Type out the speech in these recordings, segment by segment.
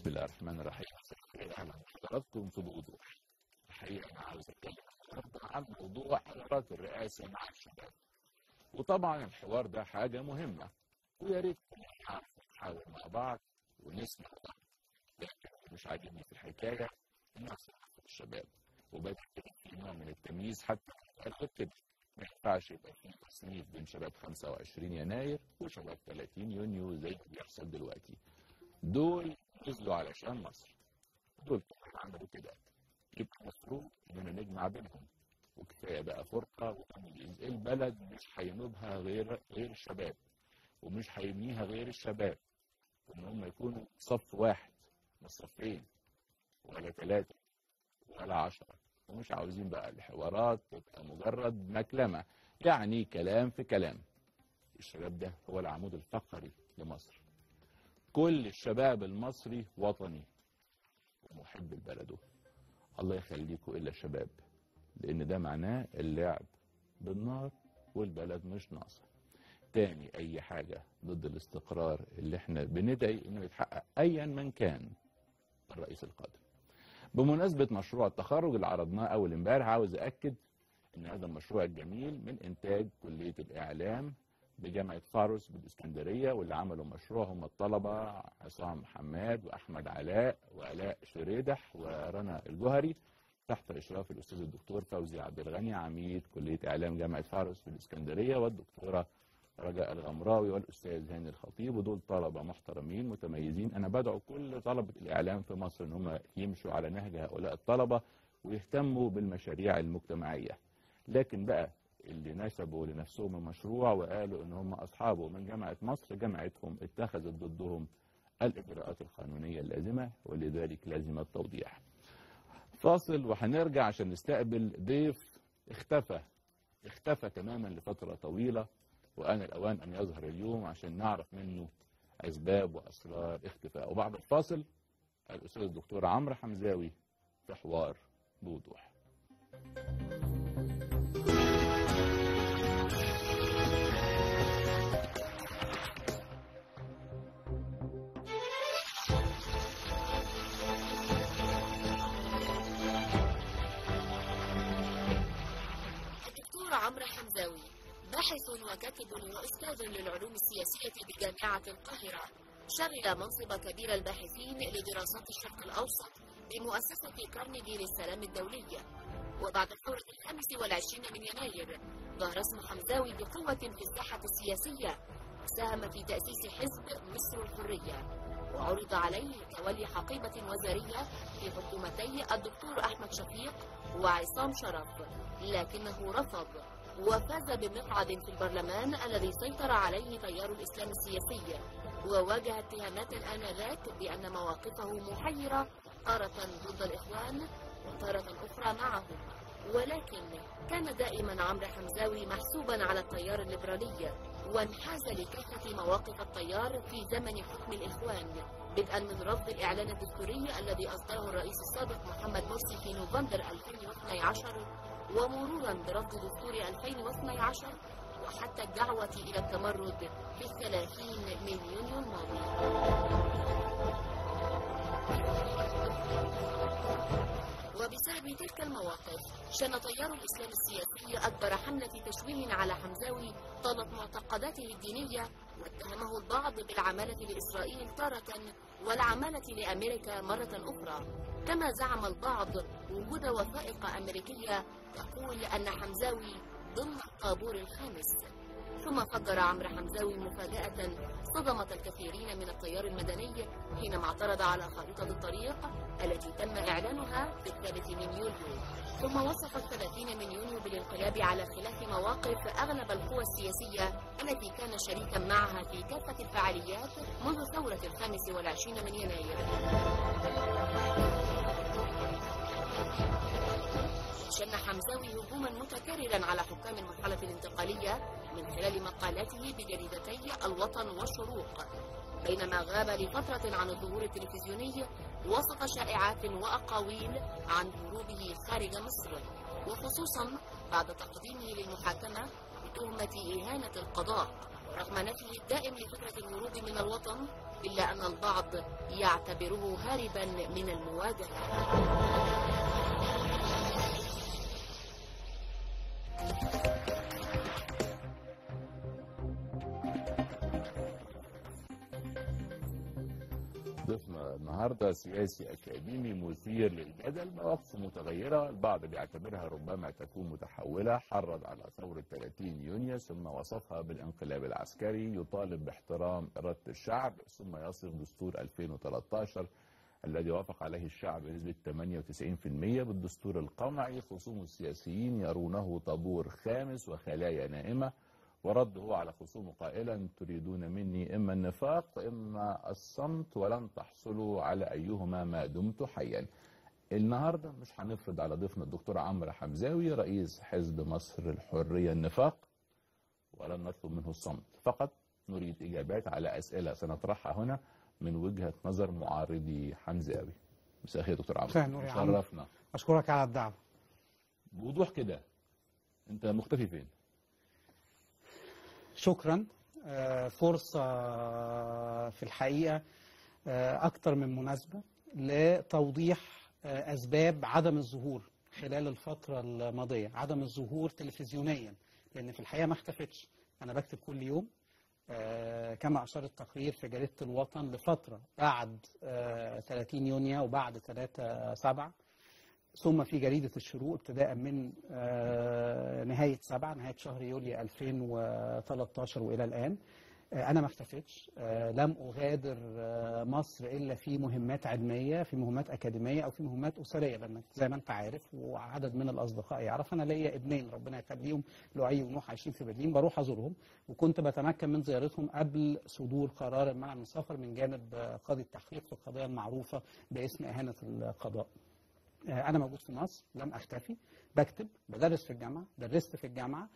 بسم الله الرحمن الرحيم اهلا بحضراتكم في بوضوح الحقيقه انا عاوز اتكلم النهارده عن موضوع حوارات الرئاسه مع الشباب وطبعا الحوار ده حاجه مهمه ويا ريت نحاول مع بعض ونسمع بعض لكن مش عاجبني في الحكايه الناس الشباب وبدأ في نوع من التمييز حتى كده ما ينفعش يبقى في تصنيف بين شباب 25 يناير وشباب 30 يونيو زي ما بيحصل دلوقتي دول نزلوا علشان مصر دول عملوا كده يبقى المفروض اننا نجمع بينهم وكفايه بقى فرقه وتمييز البلد مش هينوبها غير غير الشباب ومش هيبنيها غير الشباب وان هم يكونوا صف واحد مش صفين ولا ثلاثه ولا عشره ومش عاوزين بقى الحوارات تبقى مجرد مكلمه يعني كلام في كلام الشباب ده هو العمود الفقري لمصر كل الشباب المصري وطني ومحب لبلده الله يخليكم الا الشباب لان ده معناه اللعب بالنار والبلد مش ناقصه تاني اي حاجه ضد الاستقرار اللي احنا بندعي انه يتحقق ايا من كان الرئيس القادم بمناسبه مشروع التخرج اللي عرضناه اول امبارح عاوز اكد ان هذا المشروع الجميل من انتاج كليه الاعلام بجامعة فاروس بالإسكندرية واللي عملوا مشروع هم الطلبة عصام حماد وأحمد علاء وآلاء شريدح ورنا الجوهري تحت إشراف الأستاذ الدكتور فوزي عبد الغني عميد كلية إعلام جامعة فاروس بالإسكندرية والدكتورة رجاء الغمراوي والأستاذ هاني الخطيب ودول طلبة محترمين متميزين أنا بدعو كل طلبة الإعلام في مصر إن هم يمشوا على نهج هؤلاء الطلبة ويهتموا بالمشاريع المجتمعية لكن بقى اللي نسبوا لنفسهم المشروع وقالوا ان هم اصحابه من جامعه مصر جامعتهم اتخذت ضدهم الاجراءات القانونيه اللازمه ولذلك لازم التوضيح. فاصل وهنرجع عشان نستقبل ضيف اختفى اختفى تماما لفتره طويله وان الاوان ان يظهر اليوم عشان نعرف منه اسباب واسرار اختفائه وبعد الفاصل الاستاذ الدكتور عمرو حمزاوي في حوار بوضوح. الدكتور عمرو حمزاوي باحث وكاتب واستاذ للعلوم السياسيه بجامعه القاهره شغل منصب كبير الباحثين لدراسات الشرق الاوسط بمؤسسه كارنيجي للسلام الدولي وبعد ثورة الخامس والعشرين من يناير ظهر اسم حمزاوي بقوة في الساحة السياسية ساهم في تأسيس حزب مصر الحرية وعرض عليه تولي حقيبة وزارية في حكومتي الدكتور أحمد شفيق وعصام شرف لكنه رفض وفاز بمقعد في البرلمان الذي سيطر عليه تيار الإسلام السياسي وواجه اتهامات آنذاك بأن مواقفه محيرة تارة ضد الإخوان وتارة أخرى معهم ولكن كان دائما عمرو حمزاوي محسوبا على التيار الليبرالي وانحاز لكافة مواقف التيار في زمن حكم الإخوان بدءا من رفض الإعلان الدستوري الذي أصدره الرئيس السابق محمد مرسي في نوفمبر 2012 ومرورا برفض دستور 2012 وحتى الدعوة إلى التمرد في الثلاثين من يونيو الماضي وبسبب تلك المواقف شن تيار الإسلام السياسي أكبر حملة تشويه على حمزاوي طالت معتقداته الدينية واتهمه البعض بالعمالة لإسرائيل تارة والعمالة لأمريكا مرة أخرى كما زعم البعض وجود وثائق أمريكية تقول أن حمزاوي ضمن الطابور الخامس ثم فجر عمرو حمزاوي مفاجأة صدمت الكثيرين من التيار المدني حينما اعترض على خريطة الطريق التي تم إعلانها في الثالث من يوليو ثم وصف الثلاثين من يونيو بالانقلاب على خلاف مواقف أغلب القوى السياسية التي كان شريكا معها في كافة الفعاليات منذ ثورة الخامس والعشرين من يناير شن حمزاوي هجوما متكررا على حكام المرحلة الانتقالية من خلال مقالاته بجريدتي الوطن والشروق بينما غاب لفترة عن الظهور التلفزيوني وسط شائعات وأقاويل عن هروبه خارج مصر وخصوصا بعد تقديمه للمحاكمة بتهمة إهانة القضاء رغم نفيه الدائم لفكرة الهروب من الوطن إلا أن البعض يعتبره هاربا من المواجهة ضيفنا النهارده سياسي اكاديمي مثير للجدل مواقفه متغيره البعض بيعتبرها ربما تكون متحوله حرض على ثوره 30 يونيو ثم وصفها بالانقلاب العسكري يطالب باحترام اراده الشعب ثم يصف دستور 2013 الذي وافق عليه الشعب بنسبه 98% بالدستور القمعي خصوم السياسيين يرونه طابور خامس وخلايا نائمه ورده على خصومه قائلا تريدون مني إما النفاق وإما الصمت ولن تحصلوا على أيهما ما دمت حيا النهاردة مش هنفرض على ضيفنا الدكتور عمرو حمزاوي رئيس حزب مصر الحرية النفاق ولن نطلب منه الصمت فقط نريد إجابات على أسئلة سنطرحها هنا من وجهة نظر معارضي حمزاوي مساء الخير يا دكتور عمرو مساء النور يا عمرو. شرفنا أشكرك على الدعوة بوضوح كده أنت مختفي فين؟ شكرا آه، فرصة في الحقيقة آه، أكتر من مناسبة لتوضيح آه، أسباب عدم الظهور خلال الفترة الماضية عدم الظهور تلفزيونيا لأن في الحقيقة ما اختفتش أنا بكتب كل يوم آه، كما أشار التقرير في جريدة الوطن لفترة بعد آه، 30 يونيو وبعد 3 7 ثم في جريدة الشروق ابتداء من آه، نهاية سبعة نهاية شهر يوليو 2013 وإلى الآن آه، أنا ما اختفيتش آه، لم أغادر آه، مصر إلا في مهمات علمية في مهمات أكاديمية أو في مهمات أسرية لأن زي ما أنت عارف وعدد من الأصدقاء يعرف أنا ليا ابنين ربنا يخليهم لؤي ونوح عايشين في برلين بروح أزورهم وكنت بتمكن من زيارتهم قبل صدور قرار المنع من السفر من جانب آه، قاضي التحقيق في القضية المعروفة باسم إهانة القضاء آه، انا موجود في مصر لم اختفي بكتب بدرس في الجامعه درست في الجامعه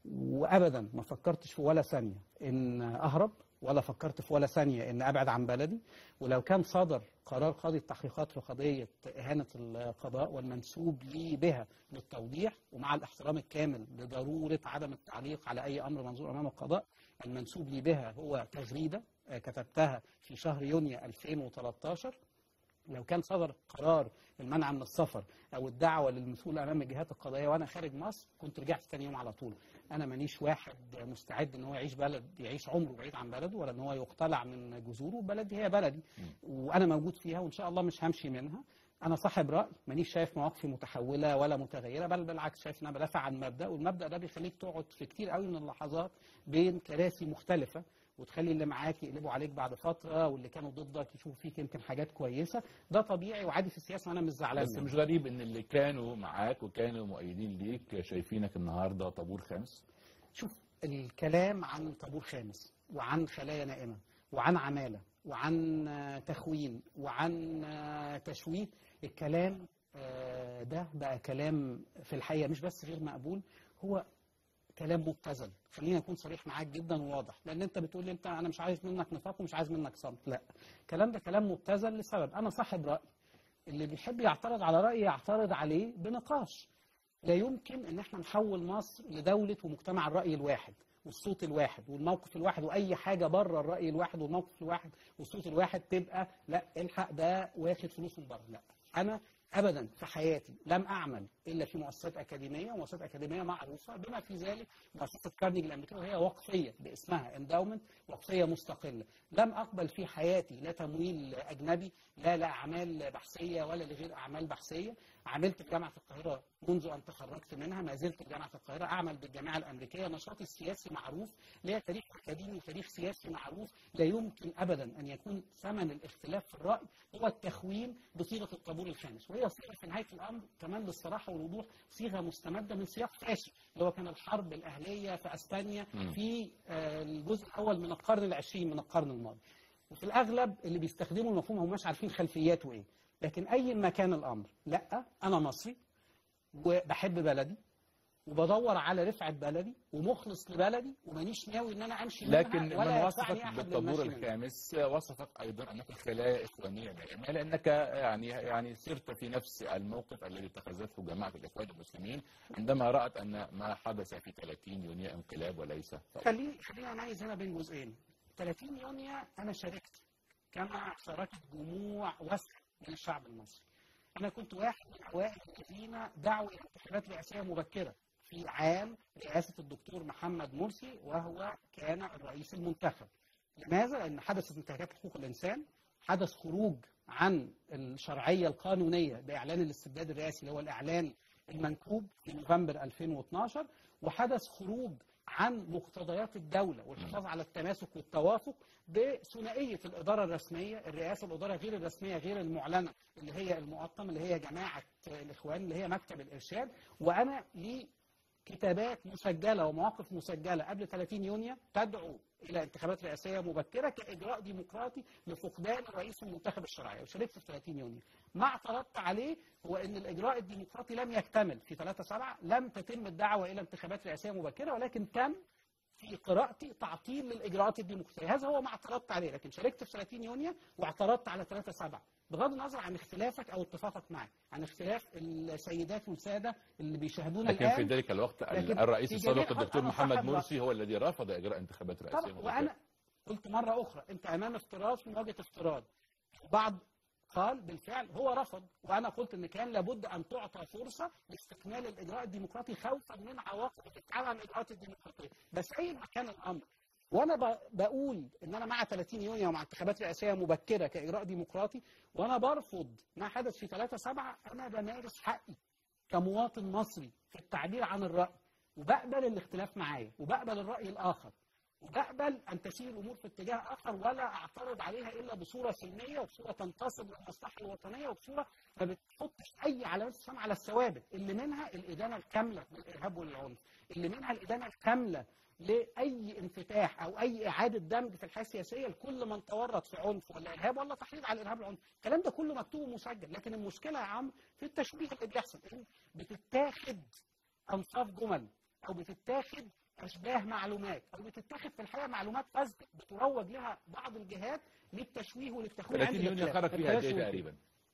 وابدا ما فكرتش في ولا ثانيه ان اهرب ولا فكرت في ولا ثانيه ان ابعد عن بلدي ولو كان صدر قرار قاضي التحقيقات في قضيه اهانه القضاء والمنسوب لي بها للتوضيح ومع الاحترام الكامل لضروره عدم التعليق على اي امر منظور امام القضاء المنسوب لي بها هو تغريده آه، كتبتها في شهر يونيو 2013 لو كان صدر قرار المنع من السفر او الدعوه للمسؤول امام الجهات القضائيه وانا خارج مصر كنت رجعت تاني يوم على طول انا مانيش واحد مستعد ان هو يعيش بلد يعيش عمره بعيد عن بلده ولا ان هو يقتلع من جذوره بلدي هي بلدي وانا موجود فيها وان شاء الله مش همشي منها انا صاحب راي مانيش شايف مواقفي متحوله ولا متغيره بل بالعكس شايف ان انا بدافع عن مبدا والمبدا ده بيخليك تقعد في كتير قوي من اللحظات بين كراسي مختلفه وتخلي اللي معاك يقلبوا عليك بعد فتره واللي كانوا ضدك يشوفوا فيك يمكن حاجات كويسه ده طبيعي وعادي في السياسه وانا مش زعلان بس منه. مش غريب ان اللي كانوا معاك وكانوا مؤيدين ليك شايفينك النهارده طابور خامس شوف الكلام عن طابور خامس وعن خلايا نائمه وعن عماله وعن آه، تخوين وعن آه، تشويه الكلام آه، ده بقى كلام في الحقيقه مش بس غير مقبول هو كلام مبتذل خليني اكون صريح معاك جدا وواضح لان انت بتقول لي انت انا مش عايز منك نفاق ومش عايز منك صمت لا الكلام ده كلام مبتذل لسبب انا صاحب راي اللي بيحب يعترض على رايي يعترض عليه بنقاش لا يمكن ان احنا نحول مصر لدوله ومجتمع الراي الواحد والصوت الواحد والموقف الواحد واي حاجه بره الراي الواحد والموقف الواحد والصوت الواحد تبقى لا الحق ده واخد فلوس من بره لا انا ابدا في حياتي لم اعمل الا في مؤسسات اكاديميه ومؤسسات اكاديميه معروفه بما في ذلك مؤسسه كارنيجي الامريكيه وهي وقفيه باسمها انداومنت وقفيه مستقله لم اقبل في حياتي لا تمويل اجنبي لا لاعمال بحثيه ولا لغير اعمال بحثيه عملت في جامعه القاهره منذ ان تخرجت منها ما زلت في جامعه القاهره اعمل بالجامعه الامريكيه نشاطي السياسي معروف ليا تاريخ اكاديمي وتاريخ سياسي معروف لا يمكن ابدا ان يكون ثمن الاختلاف في الراي هو التخوين بصيغه الطابور الخامس وهي صيغه في نهايه الامر كمان للصراحه والوضوح صيغه مستمده من سياق فاشل اللي هو كان الحرب الاهليه في اسبانيا مم. في آه، الجزء الاول من القرن العشرين من القرن الماضي وفي الاغلب اللي بيستخدموا المفهوم هم مش عارفين خلفياته ايه لكن اي ما كان الامر لا انا مصري وبحب بلدي وبدور على رفعه بلدي ومخلص لبلدي ومانيش ناوي ان انا امشي منها لكن من ولا وصفك يدفعني أحد بالطابور للمشي منها. الخامس وصفك ايضا انك خلايا اخوانيه دائمه لانك يعني يعني سرت في نفس الموقف الذي اتخذته جماعه الاخوان المسلمين عندما رات ان ما حدث في 30 يونيو انقلاب وليس ثورة. خليني خليني اميز هنا بين جزئين 30 يونيو انا شاركت كما شاركت جموع واسعه من الشعب المصري. انا كنت واحد من اوائل الذين دعوا الى انتخابات رئاسيه مبكره في عام رئاسه الدكتور محمد مرسي وهو كان الرئيس المنتخب. لماذا؟ لان حدثت انتهاكات حقوق الانسان، حدث خروج عن الشرعيه القانونيه باعلان الاستبداد الرئاسي اللي هو الاعلان المنكوب في نوفمبر 2012 وحدث خروج عن مقتضيات الدوله والحفاظ على التماسك والتوافق بثنائيه الاداره الرسميه، الرئاسه الاداره غير الرسميه غير المعلنه اللي هي المقطم اللي هي جماعه الاخوان اللي هي مكتب الارشاد وانا لي كتابات مسجله ومواقف مسجله قبل 30 يونيو تدعو الى انتخابات رئاسيه مبكره كاجراء ديمقراطي لفقدان الرئيس المنتخب الشرعي وشاركت في 30 يونيو. ما اعترضت عليه هو ان الاجراء الديمقراطي لم يكتمل في 3 7 لم تتم الدعوه الى انتخابات رئاسيه مبكره ولكن تم في قراءتي تعطيل للاجراءات الديمقراطيه، هذا هو ما اعترضت عليه لكن شاركت في 30 يونيو واعترضت على 3 7 بغض النظر عن اختلافك او اتفاقك معي، عن اختلاف السيدات والساده اللي بيشاهدونا لكن الان في ذلك الوقت لكن الرئيس في السابق جميع الدكتور أنا محمد صاحب مرسي هو الذي رفض اجراء انتخابات رئاسيه طبعا مبكرة. وانا قلت مره اخرى انت امام افتراض في مواجهه افتراض بعض قال بالفعل هو رفض وانا قلت ان كان لابد ان تعطى فرصه لاستكمال الاجراء الديمقراطي خوفا من عواقب الابتعاد عن الاجراءات الديمقراطيه بس اي ما كان الامر وانا ب- بقول ان انا مع 30 يونيو ومع انتخابات رئاسيه مبكره كاجراء ديمقراطي وانا برفض ما حدث في 3 7 انا بمارس حقي كمواطن مصري في التعبير عن الراي وبقبل الاختلاف معايا وبقبل الراي الاخر وبقبل ان تسير الامور في اتجاه اخر ولا اعترض عليها الا بصوره سلميه وبصوره تنتصب للمصلحه الوطنيه وبصوره ما بتحطش اي علامات استفهام على الثوابت اللي منها الادانه الكامله للارهاب والعنف اللي منها الادانه الكامله لاي انفتاح او اي اعاده دمج في الحياه السياسيه لكل من تورط في عنف ولا ارهاب ولا تحريض على الارهاب والعنف الكلام ده كله مكتوب ومسجل لكن المشكله يا عم في التشويه اللي بيحصل إن بتتاخد انصاف جمل او بتتاخد اشباه معلومات او بتتاخد في الحقيقه معلومات فاسده بتروج لها بعض الجهات للتشويه وللتخوين 30 يونيو خرج فيها قد ايه تقريبا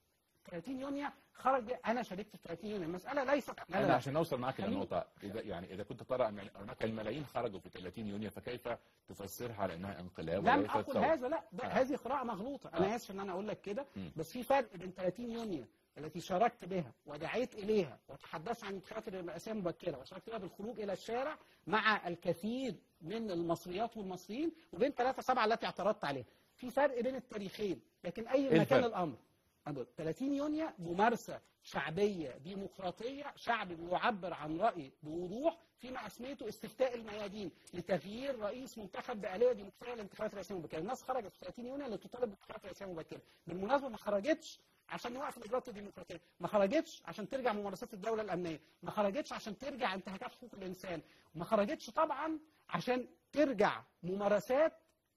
30 يونيو خرج انا شاركت في 30 يونيو المساله ليست لا لا انا لا. عشان اوصل معك خليني- للنقطه اذا يعني اذا كنت ترى ان هناك الملايين خرجوا في 30 يونيو فكيف تفسرها على انها انقلاب لم وليست اقل ثوره هذا لا ده آه. هذه قراءه مغلوطه انا آه. اسف ان انا اقول لك كده مم. بس في فرق بين 30 يونيو التي شاركت بها ودعيت اليها وتحدثت عن الانتخابات الرئاسيه المبكره وشاركت بها بالخروج الى الشارع مع الكثير من المصريات والمصريين وبين 3 7 التي اعترضت عليها في فرق بين التاريخين لكن اي إيه ما كان الفرق؟ الامر أنا بقول 30 يونيو ممارسه شعبيه ديمقراطيه شعب بيعبر عن رايه بوضوح فيما اسميته استفتاء الميادين لتغيير رئيس منتخب باليه ديمقراطيه للانتخابات الرئاسيه المبكره، الناس خرجت في 30 يونيو لتطالب بانتخابات رئاسيه مبكره، بالمناسبه ما خرجتش عشان نوقف الاجراءات الديمقراطيه، ما خرجتش عشان ترجع ممارسات الدوله الامنيه، ما خرجتش عشان ترجع انتهاكات حقوق الانسان، وما خرجتش طبعا عشان ترجع ممارسات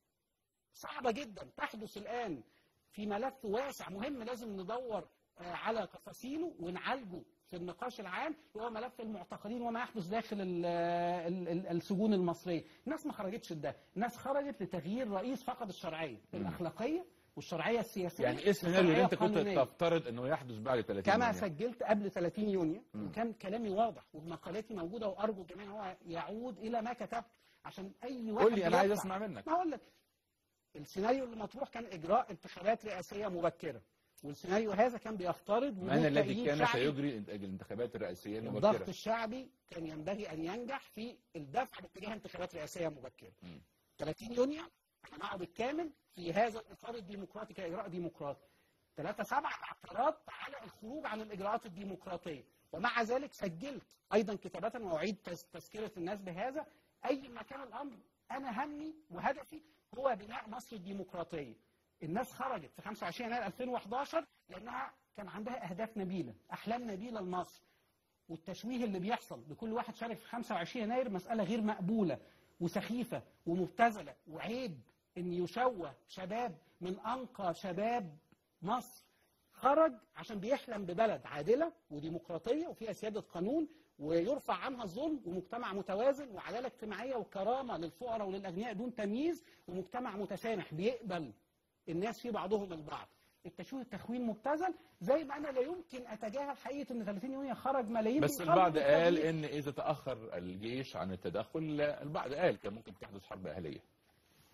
صعبه جدا تحدث الان في ملف واسع مهم لازم ندور آه، على تفاصيله ونعالجه في النقاش العام وهو ملف المعتقلين وما يحدث داخل ال ال ال السجون المصريه، الناس ما خرجتش ده، الناس خرجت لتغيير رئيس فقد الشرعيه الاخلاقيه والشرعيه السياسيه يعني ايه السيناريو اللي انت كنت والقانونية. تفترض انه يحدث بعد 30 كما يونيو سجلت قبل 30 يونيو مم. وكان كلامي واضح ومقالاتي موجوده وارجو الجميع إن هو يعود الى ما كتبت عشان اي واحد قول لي انا عايز بيطلع- اسمع منك ما هقول لك السيناريو اللي مطروح كان اجراء انتخابات رئاسيه مبكره والسيناريو هذا كان بيفترض من وجود الذي تأييد كان شعبي. سيجري الانتخابات الرئاسيه الضغط المبكره الشعبي كان ينبغي ان ينجح في الدفع باتجاه انتخابات رئاسيه مبكره مم. 30 يونيو انا معه بالكامل في هذا الاطار الديمقراطي كاجراء ديمقراطي 3 7 اعترضت على الخروج عن الاجراءات الديمقراطيه ومع ذلك سجلت ايضا كتابه واعيد تز- تذكره الناس بهذا اي ما كان الامر انا همي وهدفي هو بناء مصر الديمقراطيه الناس خرجت في 25 يناير 2011 لانها كان عندها اهداف نبيله احلام نبيله لمصر والتشويه اللي بيحصل لكل واحد شارك في 25 يناير مسألة غير مقبولة وسخيفة ومبتذلة وعيب إن يشوه شباب من أنقى شباب مصر خرج عشان بيحلم ببلد عادلة وديمقراطية وفيها سيادة قانون ويرفع عنها الظلم ومجتمع متوازن وعدالة اجتماعية وكرامة للفقراء وللأغنياء دون تمييز ومجتمع متسامح بيقبل الناس في بعضهم البعض التشويه التخوين مبتذل زي ما انا لا يمكن اتجاهل حقيقه ان 30 يونيو خرج ملايين بس بيخرجوا البعض قال بالتغيير. ان اذا تاخر الجيش عن التدخل البعض قال كان ممكن تحدث حرب اهليه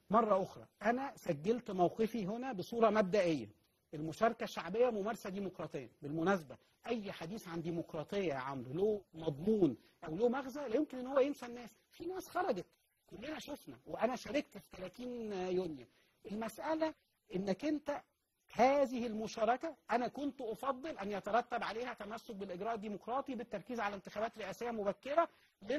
مرة أخرى أنا سجلت موقفي هنا بصورة مبدئية المشاركة الشعبية ممارسة ديمقراطية بالمناسبة أي حديث عن ديمقراطية يا عمرو له مضمون أو له مغزى لا يمكن إن هو ينسى الناس في ناس خرجت كلنا شفنا وأنا شاركت في 30 يونيو المسألة إنك أنت هذه المشاركة أنا كنت أفضل أن يترتب عليها تمسك بالإجراء الديمقراطي بالتركيز على انتخابات رئاسية مبكرة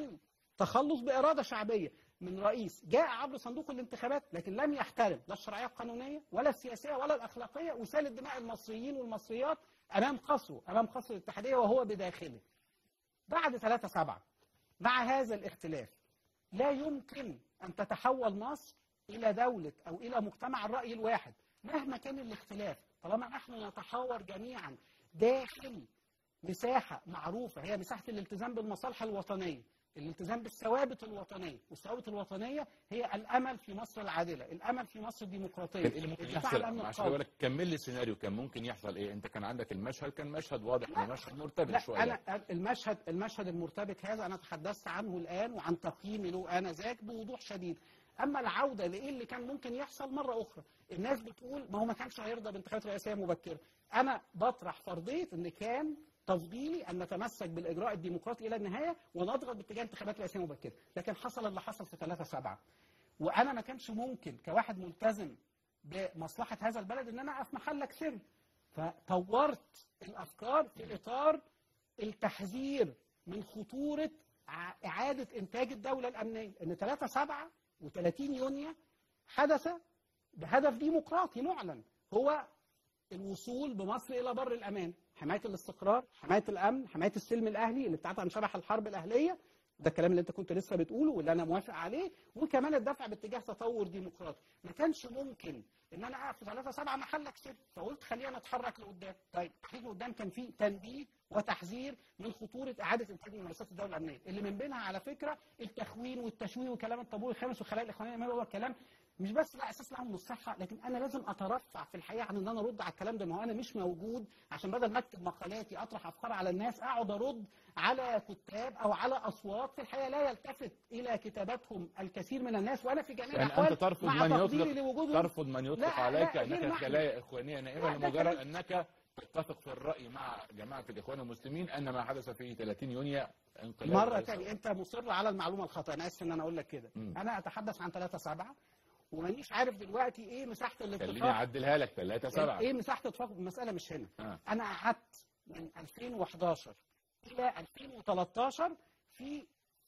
للتخلص بإرادة شعبية من رئيس جاء عبر صندوق الانتخابات لكن لم يحترم لا الشرعية القانونية ولا السياسية ولا الأخلاقية وسالت دماء المصريين والمصريات أمام قصره أمام قصر الاتحادية وهو بداخله بعد 3 7 مع هذا الاختلاف لا يمكن أن تتحول مصر إلى دولة أو إلى مجتمع الرأي الواحد مهما كان الاختلاف طالما نحن نتحاور جميعا داخل مساحة معروفة هي مساحة الالتزام بالمصالح الوطنية الالتزام بالثوابت الوطنية والثوابت الوطنية هي الأمل في مصر العادلة الأمل في مصر الديمقراطية كان ايه اللي ممكن الدفاع يحصل عن الأمن عشان القومي. بقول لك كمل لي السيناريو كان ممكن يحصل ايه انت كان عندك المشهد كان مشهد واضح لا. ومشهد مرتبط لا شويه انا المشهد المشهد المرتبك هذا انا تحدثت عنه الان وعن تقييمي له انذاك بوضوح شديد اما العوده لايه اللي كان ممكن يحصل مره اخرى الناس بتقول ما هو ما كانش هيرضى بانتخابات رئاسيه مبكره انا بطرح فرضيه ان كان تفضيلي ان نتمسك بالاجراء الديمقراطي الى النهايه ونضغط باتجاه انتخابات رئاسيه مبكره لكن حصل اللي حصل في 3 7 وانا ما كانش ممكن كواحد ملتزم بمصلحه هذا البلد ان انا اقف محلك سر فطورت الافكار في اطار التحذير من خطوره ع- اعاده انتاج الدوله الامنيه ان 3 7 و30 يونيو حدث بهدف ديمقراطي معلن هو الوصول بمصر الى بر الامان حمايه الاستقرار حمايه الامن حمايه السلم الاهلي اللي ابتعد عن شبح الحرب الاهليه ده الكلام اللي انت كنت لسه بتقوله واللي انا موافق عليه وكمان الدفع باتجاه تطور ديمقراطي ما كانش ممكن ان انا اقف في 3 7 محلك سر فقلت خلينا نتحرك لقدام طيب التحريك لقدام كان فيه تنبيه وتحذير من خطوره اعاده انتاج ممارسات الدوله الامنيه اللي من بينها على فكره التخوين والتشويه وكلام الطابور الخامس والخلايا الاخوانيه ما هو كلام مش بس لا اساس له من الصحه لكن انا لازم اترفع في الحقيقه عن ان انا ارد على الكلام ده ما هو انا مش موجود عشان بدل ما اكتب مقالاتي اطرح افكار على الناس اقعد ارد على كتاب او على اصوات في الحقيقه لا يلتفت الى كتاباتهم الكثير من الناس وانا في جميع يعني الاحوال انت ترفض مع من تقديري يطلق لوجودهم ترفض من يطلق لا، عليك لا، غير انك محمد. خلايا اخوانيه نائمه لا، ده لمجرد كلام- انك تتفق في الراي مع جماعه الاخوان المسلمين ان ما حدث في 30 يونيو انقلاب مره رئيس تانية انت مصر على المعلومه الخاطئه انا اسف ان انا اقول لك كده مم. انا اتحدث عن 3 7 ومانيش عارف دلوقتي ايه مساحه خليني الاتفاق اعدلها لك 3 7 ايه مساحه الاتفاق المساله مش هنا آه. انا قعدت من 2011 الى 2013 في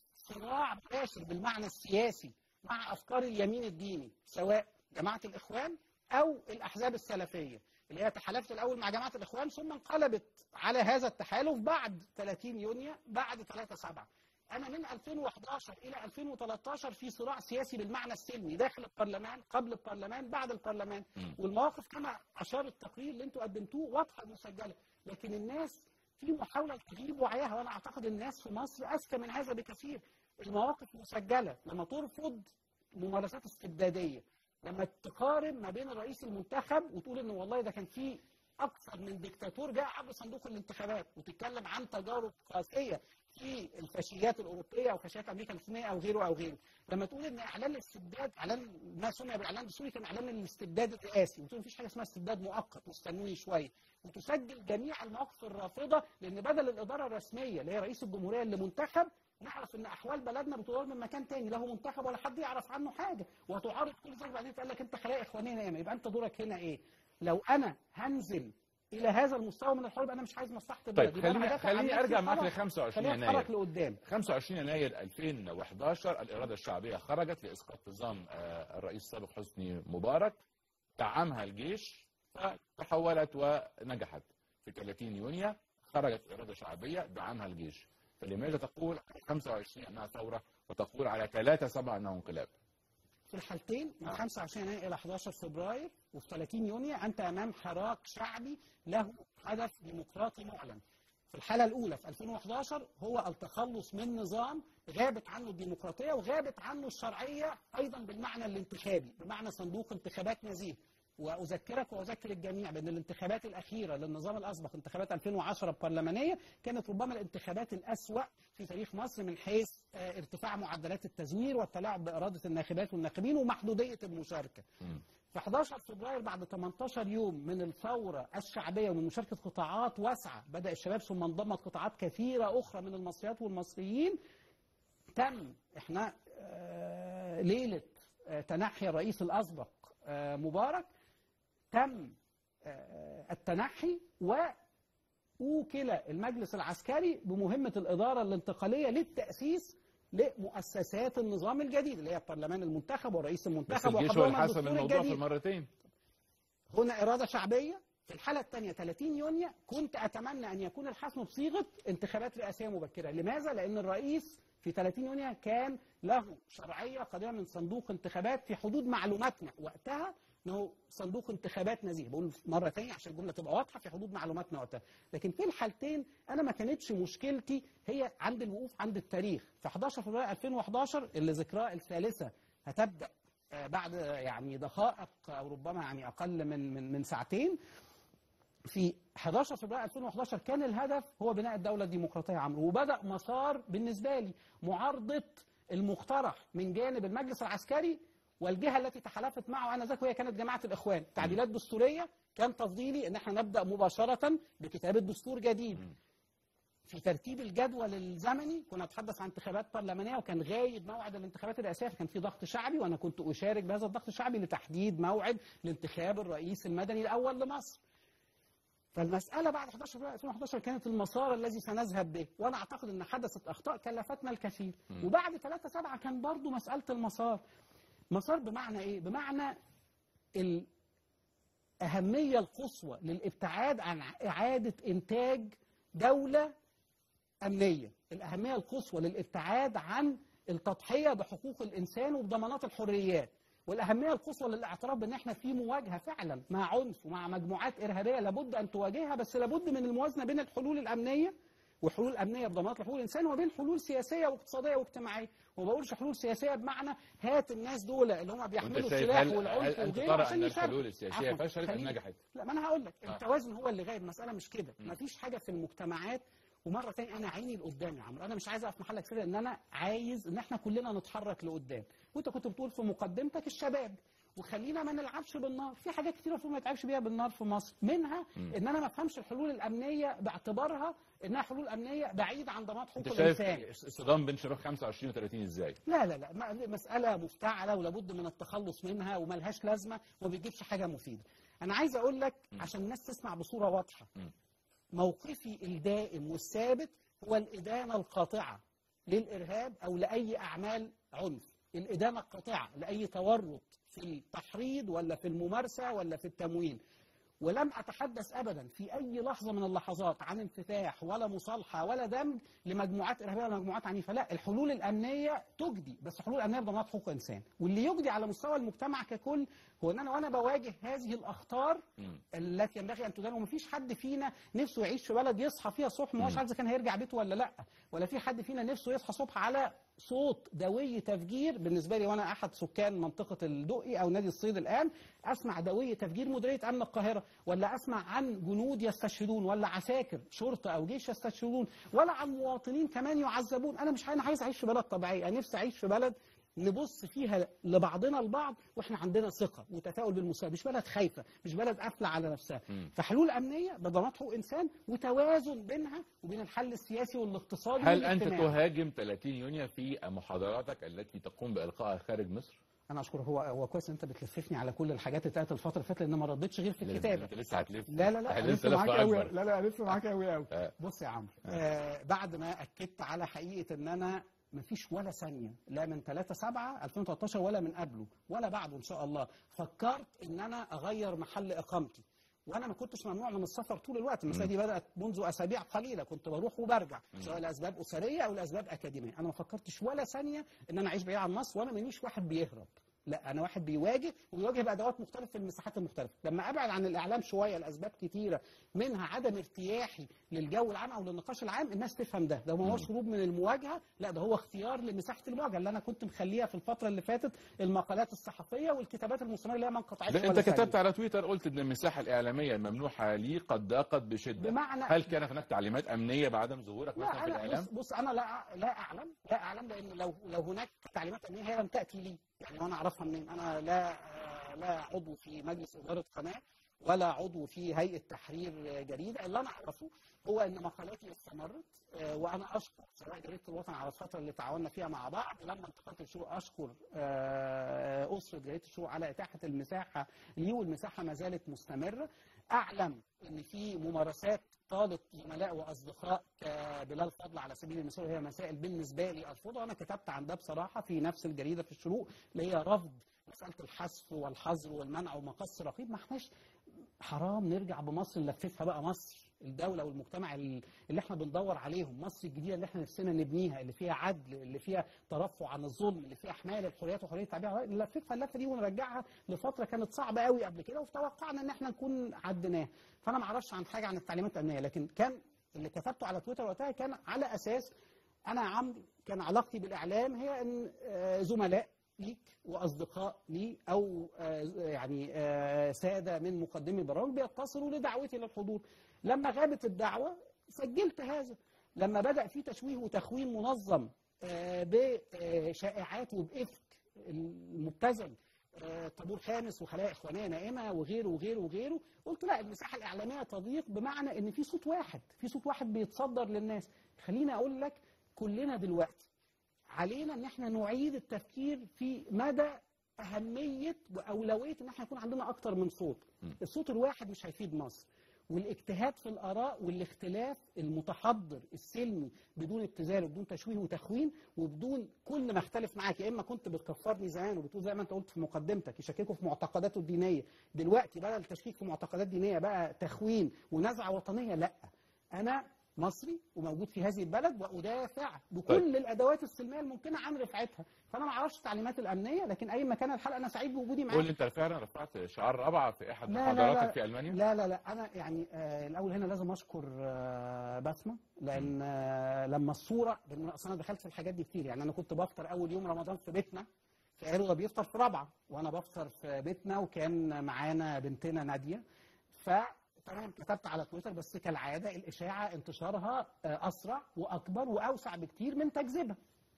صراع مباشر بالمعنى السياسي مع افكار اليمين الديني سواء جماعه الاخوان او الاحزاب السلفيه اللي هي تحالفت الاول مع جماعه الاخوان ثم انقلبت على هذا التحالف بعد 30 يونيو بعد 3 7 انا من 2011 الى 2013 في صراع سياسي بالمعنى السلمي داخل البرلمان قبل البرلمان بعد البرلمان مم. والمواقف كما اشار التقرير اللي انتوا قدمتوه واضحه مسجله لكن الناس في محاوله تغيب وعيها وانا اعتقد الناس في مصر اذكى من هذا بكثير المواقف مسجله لما ترفض ممارسات استبداديه لما تقارن ما بين الرئيس المنتخب وتقول ان والله ده كان في اكثر من ديكتاتور جاء عبر صندوق الانتخابات وتتكلم عن تجارب قاسيه في الفاشيات الاوروبيه او فاشيات امريكا اللاتينيه او غيره او غيره لما تقول ان اعلان الاستبداد اعلان ما سمي باعلان دستوري كان اعلان الاستبداد الرئاسي وتقول مفيش حاجه اسمها استبداد مؤقت واستنوني شويه وتسجل جميع المواقف الرافضه لان بدل الاداره الرسميه اللي هي رئيس الجمهوريه اللي منتخب نعرف ان احوال بلدنا بتدار من مكان تاني لا هو منتخب ولا حد يعرف عنه حاجه وتعارض كل ذلك بعدين تقول لك انت خلايا اخوانيه نايمه يبقى انت دورك هنا ايه؟ لو انا هنزل الى هذا المستوى من الحرب انا مش عايز مصلحه البلد طيب يبقى أنا خليني هدافع عن خليني نفسي ارجع معاك ل خلاص. 25 خلينا يناير نتحرك لقدام 25 يناير 2011 الإرادة الشعبية خرجت لإسقاط نظام آه، الرئيس السابق حسني مبارك دعمها الجيش فتحولت ونجحت في 30 يونيو خرجت إرادة شعبية دعمها الجيش فلماذا تقول على 25 أنها ثورة وتقول على 3 7 أنه انقلاب في الحالتين من 25 يناير الى 11 فبراير وفي 30 يونيو انت امام حراك شعبي له هدف ديمقراطي معلن. في الحاله الاولى في 2011 هو التخلص من نظام غابت عنه الديمقراطيه وغابت عنه الشرعيه ايضا بالمعنى الانتخابي بمعنى صندوق انتخابات نزيه واذكرك واذكر الجميع بان الانتخابات الاخيره للنظام الاسبق انتخابات 2010 البرلمانيه كانت ربما الانتخابات الاسوا في تاريخ مصر من حيث آه، ارتفاع معدلات التزوير والتلاعب باراده الناخبات والناخبين ومحدوديه المشاركه. مم. في 11 فبراير بعد 18 يوم من الثورة الشعبية ومن مشاركة قطاعات واسعة بدأ الشباب ثم انضمت قطاعات كثيرة أخرى من المصريات والمصريين تم احنا آه، ليلة آه، تنحي الرئيس الأسبق آه، مبارك تم آه، التنحي وأوكل المجلس العسكري بمهمة الإدارة الانتقالية للتأسيس لمؤسسات النظام الجديد اللي هي البرلمان المنتخب والرئيس بس المنتخب الجيش هو اللي وحضرنا حسم الدستور الموضوع في الجديد. المرتين هنا إرادة شعبية في الحالة الثانية 30 يونيو كنت أتمنى أن يكون الحسم بصيغة انتخابات رئاسية مبكرة لماذا؟ لأن الرئيس في 30 يونيو كان له شرعية قادمة من صندوق انتخابات في حدود معلوماتنا وقتها انه صندوق انتخابات نزيه بقول مره ثانيه عشان الجمله تبقى واضحه في حدود معلوماتنا وقتها لكن في الحالتين انا ما كانتش مشكلتي هي عند الوقوف عند التاريخ في 11 فبراير 2011 اللي ذكراه الثالثه هتبدا آه، بعد آه، يعني دقائق او ربما يعني اقل من من من ساعتين في 11 فبراير 2011 كان الهدف هو بناء الدوله الديمقراطيه يا عمرو وبدا مسار بالنسبه لي معارضه المقترح من جانب المجلس العسكري والجهه التي تحالفت معه انا ذاك وهي كانت جماعه الاخوان تعديلات دستوريه كان تفضيلي ان احنا نبدا مباشره بكتابه دستور جديد مم. في ترتيب الجدول الزمني كنا نتحدث عن انتخابات برلمانيه وكان غايب موعد الانتخابات الرئاسيه فكان في ضغط شعبي وانا كنت اشارك بهذا الضغط الشعبي لتحديد موعد لانتخاب الرئيس المدني الاول لمصر. فالمساله بعد 11 فبراير 2011 كانت المسار الذي سنذهب به وانا اعتقد ان حدثت اخطاء كلفتنا الكثير مم. وبعد 3 7 كان برضو مساله المسار مسار بمعنى ايه؟ بمعنى الأهمية القصوى للابتعاد عن إعادة إنتاج دولة أمنية الأهمية القصوى للابتعاد عن التضحية بحقوق الإنسان وبضمانات الحريات والأهمية القصوى للاعتراف بأن احنا في مواجهة فعلا مع عنف ومع مجموعات إرهابية لابد أن تواجهها بس لابد من الموازنة بين الحلول الأمنية وحلول امنيه بضمانات حقوق الانسان وبين حلول سياسيه واقتصاديه واجتماعيه وما بقولش حلول سياسيه بمعنى هات الناس دول اللي هم وانت بيحملوا شايف السلاح هل, هل والعنف انت وغيره ترى عشان ان يشاركوا الحلول السياسيه عفواً، فشلت ام خليني- نجحت؟ لا ما انا هقول لك آه. التوازن هو اللي غايب المساله مش كده مم. مفيش حاجه في المجتمعات ومره ثانيه انا عيني لقدام يا عمرو انا مش عايز اقف محلك سر ان انا عايز ان احنا كلنا نتحرك لقدام وانت كنت بتقول في مقدمتك الشباب وخلينا ما نلعبش بالنار في حاجات كتيره المفروض ما يتلعبش بيها بالنار في مصر منها مم. ان انا ما افهمش الحلول الامنيه باعتبارها انها حلول امنيه بعيده عن ضمان حقوق انت شايف الانسان الصدام بين شباب 25 و30 ازاي؟ لا لا لا ما- مسألة مفتعلة ولابد من التخلص منها وملهاش لازمة وما بتجيبش حاجة مفيدة. أنا عايز أقول لك م. عشان الناس تسمع بصورة واضحة. م. موقفي الدائم والثابت هو الإدانة القاطعة للإرهاب أو لأي أعمال عنف. الإدانة القاطعة لأي تورط في التحريض ولا في الممارسة ولا في التمويل. ولم أتحدث أبدا في أي لحظة من اللحظات عن انفتاح ولا مصالحة ولا دمج لمجموعات إرهابية ولا مجموعات عنيفة لا الحلول الأمنية تجدي بس حلول أمنية بضمانات حقوق إنسان واللي يجدي على مستوى المجتمع ككل هو أن أنا وأنا بواجه هذه الأخطار مم. التي ينبغي ان تدان ومفيش حد فينا نفسه يعيش في بلد يصحى فيها الصبح ما هوش مم. عارف اذا كان هيرجع بيته ولا لا ولا في حد فينا نفسه يصحى الصبح على صوت دوي تفجير بالنسبه لي وانا احد سكان منطقه الدقي او نادي الصيد الان اسمع دوي تفجير مديريه امن القاهره ولا اسمع عن جنود يستشهدون ولا عساكر شرطه او جيش يستشهدون ولا عن مواطنين كمان يعذبون انا مش انا عايز اعيش في بلد طبيعيه انا نفسي اعيش في بلد نبص فيها لبعضنا البعض واحنا عندنا ثقه وتفاؤل بالمستقبل مش بلد خايفه مش بلد قافله على نفسها مم. فحلول امنيه بضمانات حقوق انسان وتوازن بينها وبين الحل السياسي والاقتصادي هل انت والاجتماعي. تهاجم 30 يونيو في محاضراتك التي تقوم بالقائها خارج مصر؟ انا اشكر هو هو كويس إن انت بتلففني على كل الحاجات اللي اتقالت الفتره اللي فاتت لان ما ردتش غير في الكتابه انت لسه هتلف لا لا لا هتلف لسه معاك لفة قوي أكبر. لا لا لسه معاك قوي قوي آه. بص يا عمرو آه بعد ما اكدت على حقيقه ان انا مفيش ولا ثانيه لا من 3 7 2013 ولا من قبله ولا بعده ان شاء الله فكرت ان انا اغير محل اقامتي وانا ما كنتش ممنوع من السفر طول الوقت المساله دي بدات منذ اسابيع قليله كنت بروح وبرجع سواء لاسباب اسريه او لاسباب اكاديميه انا ما فكرتش ولا ثانيه ان انا اعيش بعيد عن مصر وانا مانيش واحد بيهرب لا انا واحد بيواجه وبيواجه بادوات مختلفه في المساحات المختلفه لما ابعد عن الاعلام شويه لاسباب كتيره منها عدم ارتياحي للجو العام او للنقاش العام الناس تفهم ده ده ما هوش هروب من المواجهه لا ده هو اختيار لمساحه المواجهه اللي انا كنت مخليها في الفتره اللي فاتت المقالات الصحفيه والكتابات المستمره اللي هي ما انقطعتش لا انت ولا كتبت ثانية. على تويتر قلت ان المساحه الاعلاميه الممنوحه لي قد ضاقت بشده بمعنى هل كان هناك تعليمات امنيه بعدم ظهورك مثلا لا في انا الاعلام؟ بص, بص انا لا لا اعلم لا اعلم لان لو لو هناك تعليمات امنيه هي لم تاتي لي يعني وانا اعرفها منين انا لا لا عضو في مجلس اداره قناه ولا عضو في هيئه تحرير جريده اللي انا اعرفه هو ان مقالاتي استمرت آه، وانا اشكر سواء جريده الوطن على الفتره اللي تعاوننا فيها مع بعض لما انتقلت الشروق اشكر آه، اسره جريده الشروق على اتاحه المساحه لي والمساحه ما زالت مستمره اعلم ان في ممارسات طالت زملاء واصدقاء كبلال فضل على سبيل المثال وهي مسائل بالنسبه لي ارفضها وانا كتبت عن ده بصراحه في نفس الجريده في الشروق اللي هي رفض مساله الحذف والحظر والمنع ومقص رقيب ما احناش حرام نرجع بمصر نلففها بقى مصر الدولة والمجتمع ال- اللي احنا بندور عليهم مصر الجديدة اللي احنا نفسنا نبنيها اللي فيها عدل اللي فيها ترفع عن الظلم اللي فيها حماية للحريات وحرية التعبير نلففها اللفة دي ونرجعها لفترة كانت صعبة قوي قبل كده وتوقعنا ان احنا نكون عديناها فانا ما اعرفش عن حاجة عن التعليمات الأمنية لكن كان اللي كتبته على تويتر وقتها كان على أساس انا يا عمرو كان علاقتي بالاعلام هي ان آه، زملاء ليك واصدقاء لي او آه، يعني آه، ساده من مقدمي البرامج بيتصلوا لدعوتي للحضور لما غابت الدعوه سجلت هذا لما بدا في تشويه وتخوين منظم آه، بشائعات وبافك المبتذل آه، طابور خامس وخلايا اخوانيه نائمه وغيره وغيره وغيره قلت لا المساحه الاعلاميه تضيق بمعنى ان في صوت واحد في صوت واحد بيتصدر للناس خليني اقول لك كلنا دلوقتي علينا ان احنا نعيد التفكير في مدى اهميه واولويه ان احنا يكون عندنا اكتر من صوت الصوت الواحد مش هيفيد مصر والاجتهاد في الاراء والاختلاف المتحضر السلمي بدون ابتذال وبدون تشويه وتخوين وبدون كل ما اختلف معاك يا اما كنت بتكفرني زمان وبتقول زي ما انت قلت في مقدمتك يشككوا في معتقداته الدينيه دلوقتي بدل التشكيك في معتقدات دينيه بقى تخوين ونزعه وطنيه لا انا مصري وموجود في هذه البلد وادافع بكل طيب. الادوات السلميه الممكنه عن رفعتها فانا ما اعرفش التعليمات الامنيه لكن اي مكان الحلقه انا سعيد بوجودي معاك قول لي انت فعلا رفعت شعار رابعه في احد لا، لا، محاضراتك لا. في المانيا؟ لا لا لا انا يعني آه الاول هنا لازم اشكر آه بسمه لان آه لما الصوره لان اصل انا دخلت في الحاجات دي كتير يعني انا كنت بفطر اول يوم رمضان في بيتنا فقالوا ده بيفطر في رابعه وانا بفطر في بيتنا وكان معانا بنتنا ناديه ف تمام كتبت على تويتر بس كالعاده الاشاعه انتشارها آه، اسرع واكبر واوسع بكتير من تكذيبها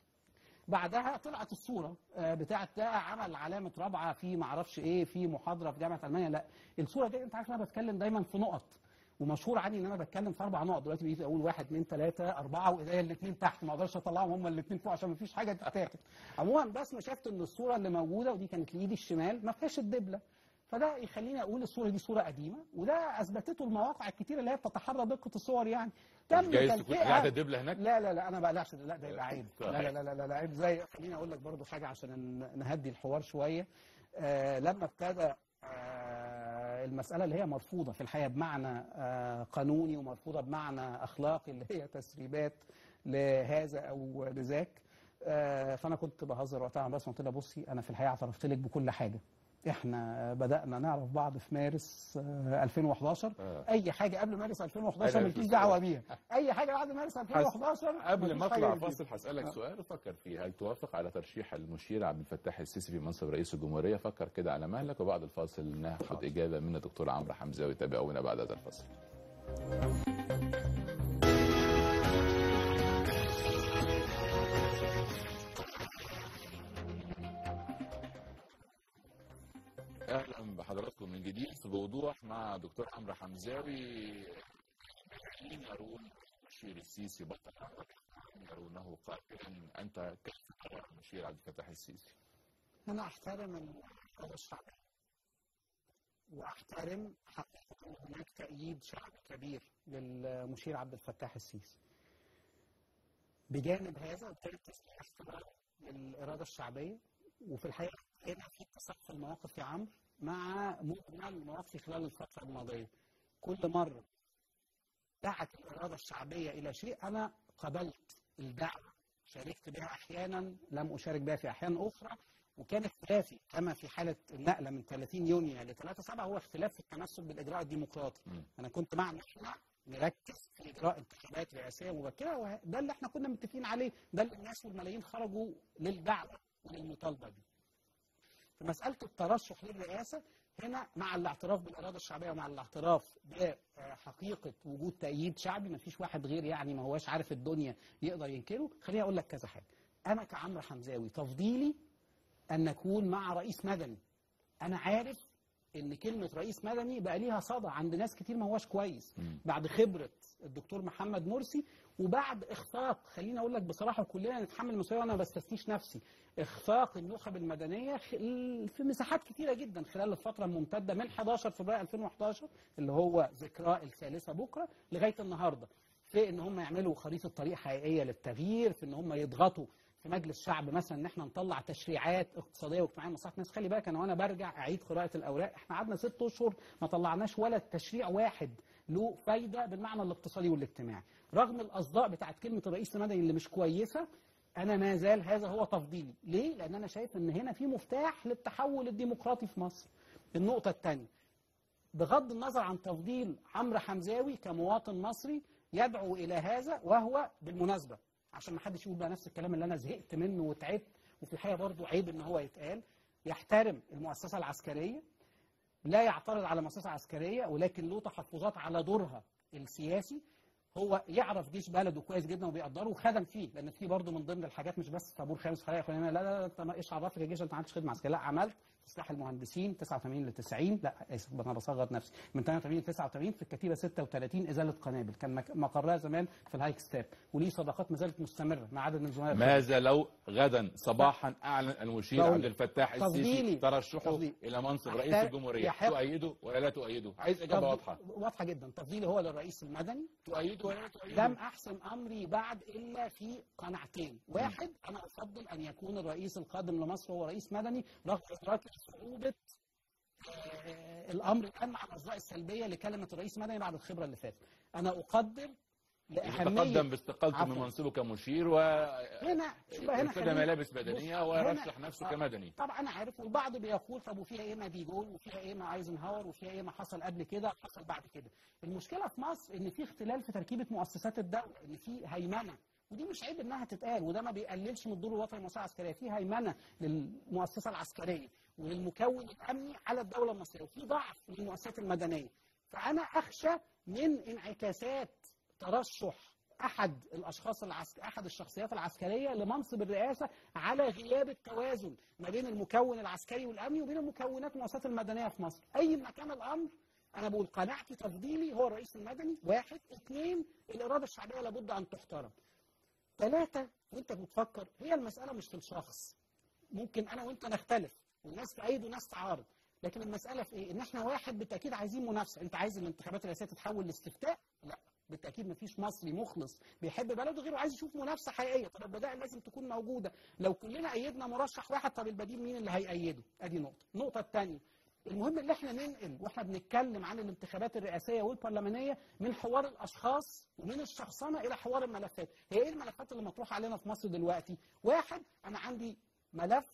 بعدها طلعت الصوره آه، بتاعت ده عمل علامه رابعه في معرفش ايه في محاضره في جامعه المانيا لا الصوره دي انت عارف انا بتكلم دايما في نقط ومشهور عني ان انا بتكلم في اربع نقط دلوقتي بقيت اقول واحد اثنين ثلاثه اربعه وايديا الاثنين تحت ما اقدرش اطلعهم هم الاثنين فوق عشان ما فيش حاجه تتاخد عموما بس ما شفت ان الصوره اللي موجوده ودي كانت لايدي الشمال ما فيهاش الدبله فده يخليني اقول الصوره دي صوره قديمه وده اثبتته المواقع الكتيره اللي هي بتتحرى دقه الصور يعني مش جايز تكون قاعده دبله هناك؟ لا لا لا انا بقلعش لا ده يبقى عيب طيب. لا لا لا لا, لا, لا عيب زي خليني اقول لك برضو حاجه عشان ن- نهدي الحوار شويه آه لما ابتدى آه المساله اللي هي مرفوضه في الحقيقه بمعنى آه قانوني ومرفوضه بمعنى اخلاقي اللي هي تسريبات لهذا او لذاك آه فانا كنت بهزر وقتها مع بس قلت لها بصي انا في الحقيقه اعترفت لك بكل حاجه احنا بدانا نعرف بعض في مارس آه 2011 آه. اي حاجه قبل مارس 2011 أنا مالكيش في دعوه بيها اي حاجه بعد مارس 2011 قبل ما مفيش اطلع حاجة جديدة. فاصل هسالك آه. سؤال فكر فيه هل توافق على ترشيح المشير عبد الفتاح السيسي في منصب رئيس الجمهوريه فكر كده على مهلك وبعد الفاصل ناخد اجابه من الدكتور عمرو حمزاوي تابعونا بعد هذا الفاصل اهلا بحضراتكم من جديد في بوضوح مع دكتور عمرو حمزاوي مين يرون المشير السيسي بطلا يرونه قاتلا انت كيف ترى المشير عبد الفتاح السيسي؟ انا احترم القاده الشعبيه واحترم حقيقه ان هناك تأييد شعبي كبير للمشير عبد الفتاح السيسي بجانب هذا ابتدت تسمية احترام للاراده الشعبيه وفي الحقيقه هنا في اتساق في المواقف يا عمرو مع مجمل مواقفي خلال الفتره الماضيه كل مره دعت الاراده الشعبيه الى شيء انا قبلت الدعوه شاركت بها احيانا لم اشارك بها في احيان اخرى وكان اختلافي كما في حاله النقله من 30 يونيو ل 3 7 هو اختلاف في التمثل بالاجراء الديمقراطي مم. انا كنت مع ان احنا نركز في اجراء انتخابات رئاسيه مبكره وده اللي احنا كنا متفقين عليه ده اللي الناس والملايين خرجوا للدعوه وللمطالبه بيه في مساله الترشح للرئاسه هنا مع الاعتراف بالاراده الشعبيه ومع الاعتراف بحقيقه وجود تأييد شعبي ما فيش واحد غير يعني ما هواش عارف الدنيا يقدر ينكره خليني اقول لك كذا حاجه انا كعمرو حمزاوي تفضيلي ان نكون مع رئيس مدني انا عارف ان كلمه رئيس مدني بقى ليها صدى عند ناس كتير ما هواش كويس مم. بعد خبره الدكتور محمد مرسي وبعد اخفاق خليني اقول لك بصراحه كلنا نتحمل المسؤوليه وانا ما بستثنيش نفسي اخفاق النخب المدنيه خ- في مساحات كتيره جدا خلال الفتره الممتده من 11 فبراير 2011 اللي هو ذكرى الثالثه بكره لغايه النهارده في ان هم يعملوا خريطه طريق حقيقيه للتغيير في ان هم يضغطوا في مجلس شعب مثلا ان احنا نطلع تشريعات اقتصاديه واجتماعيه لمصلحه الناس خلي بالك انا وانا برجع اعيد قراءه الاوراق احنا قعدنا ست اشهر ما طلعناش ولا تشريع واحد له فايده بالمعنى الاقتصادي والاجتماعي رغم الاصداء بتاعت كلمه الرئيس المدني اللي مش كويسه انا ما زال هذا هو تفضيلي ليه لان انا شايف ان هنا في مفتاح للتحول الديمقراطي في مصر النقطه الثانيه بغض النظر عن تفضيل عمرو حمزاوي كمواطن مصري يدعو الى هذا وهو بالمناسبه عشان ما حدش يقول بقى نفس الكلام اللي انا زهقت منه وتعبت وفي الحقيقه برضه عيب ان هو يتقال يحترم المؤسسه العسكريه لا يعترض على مؤسسه عسكريه ولكن له تحفظات على دورها السياسي هو يعرف جيش بلده كويس جدا وبيقدره وخدم فيه لان في برضه من ضمن الحاجات مش بس طابور خامس خلايا خلينا لا لا لا انت ما ايش عرفك يا جيش انت ما عملتش خدمه عسكريه لا عملت في سلاح المهندسين 89 ل 90 لا اسف انا بصغر نفسي من 88 ل 89 في الكتيبه 36 ازاله قنابل كان مك- مقرها زمان في الهايك ستاب وليه صداقات ما زالت مستمره مع عدد من الزملاء ماذا لو غدا صباحا اعلن المشير بقول عبد لك. الفتاح السيسي تفضيلي. ترشحه تفضيلي. الى منصب رئيس أحتاج- الجمهوريه يحق- تؤيده ولا لا تؤيده عايز اجابه تفضيل- واضحه واضحه جدا تفضيلي هو للرئيس المدني تؤيده ولا لا تؤيده لم احسم امري بعد الا في قناعتين، واحد انا افضل ان يكون الرئيس القادم لمصر هو رئيس مدني رغم ادراكي صعوبه آه، الامر الان مع الاصداء السلبيه لكلمه الرئيس المدني بعد الخبره اللي فاتت. انا اقدر يتقدم لاهميه باستقالته من عفواً. منصبه كمشير و هنا شوف بقى هنا ارتدى خلينا- ملابس بدنيه بص، ويرشح هنا- نفسه آه، كمدني طبعا انا عارف والبعض بيقول طب وفيها ايه ما ديجول وفيها ايه ما ايزنهاور وفيها ايه ما حصل قبل كده حصل بعد كده المشكله في مصر ان في اختلال في تركيبه مؤسسات الدوله ان في هيمنه ودي مش عيب انها تتقال وده ما بيقللش من الدور الوطني للمؤسسه العسكريه في هيمنه للمؤسسه العسكريه وللمكون الامني على الدوله المصريه وفي ضعف للمؤسسات المدنيه فانا اخشى من انعكاسات ترشح احد الاشخاص العسك... احد الشخصيات العسكريه لمنصب الرئاسه على غياب التوازن ما بين المكون العسكري والامني وبين المكونات المؤسسات المدنيه في مصر اي ما كان الامر انا بقول قناعتي تفضيلي هو الرئيس المدني واحد اثنين الاراده الشعبيه لابد ان تحترم ثلاثه وانت بتفكر هي المساله مش في الشخص ممكن انا وانت نختلف والناس تأيد وناس تعارض لكن المساله في ايه ان احنا واحد بالتاكيد عايزين منافسه انت عايز الانتخابات الرئاسيه تتحول لاستفتاء لا بالتاكيد مفيش مصري مخلص بيحب بلده غيره عايز يشوف منافسه حقيقيه طب البدائل لازم تكون موجوده لو كلنا ايدنا مرشح واحد طب البديل مين اللي هيأيده ادي نقطه النقطه الثانيه المهم ان احنا ننقل واحنا بنتكلم عن الانتخابات الرئاسيه والبرلمانيه من حوار الاشخاص ومن الشخصنه الى حوار الملفات هي ايه الملفات اللي مطروحه علينا في مصر دلوقتي واحد انا عندي ملف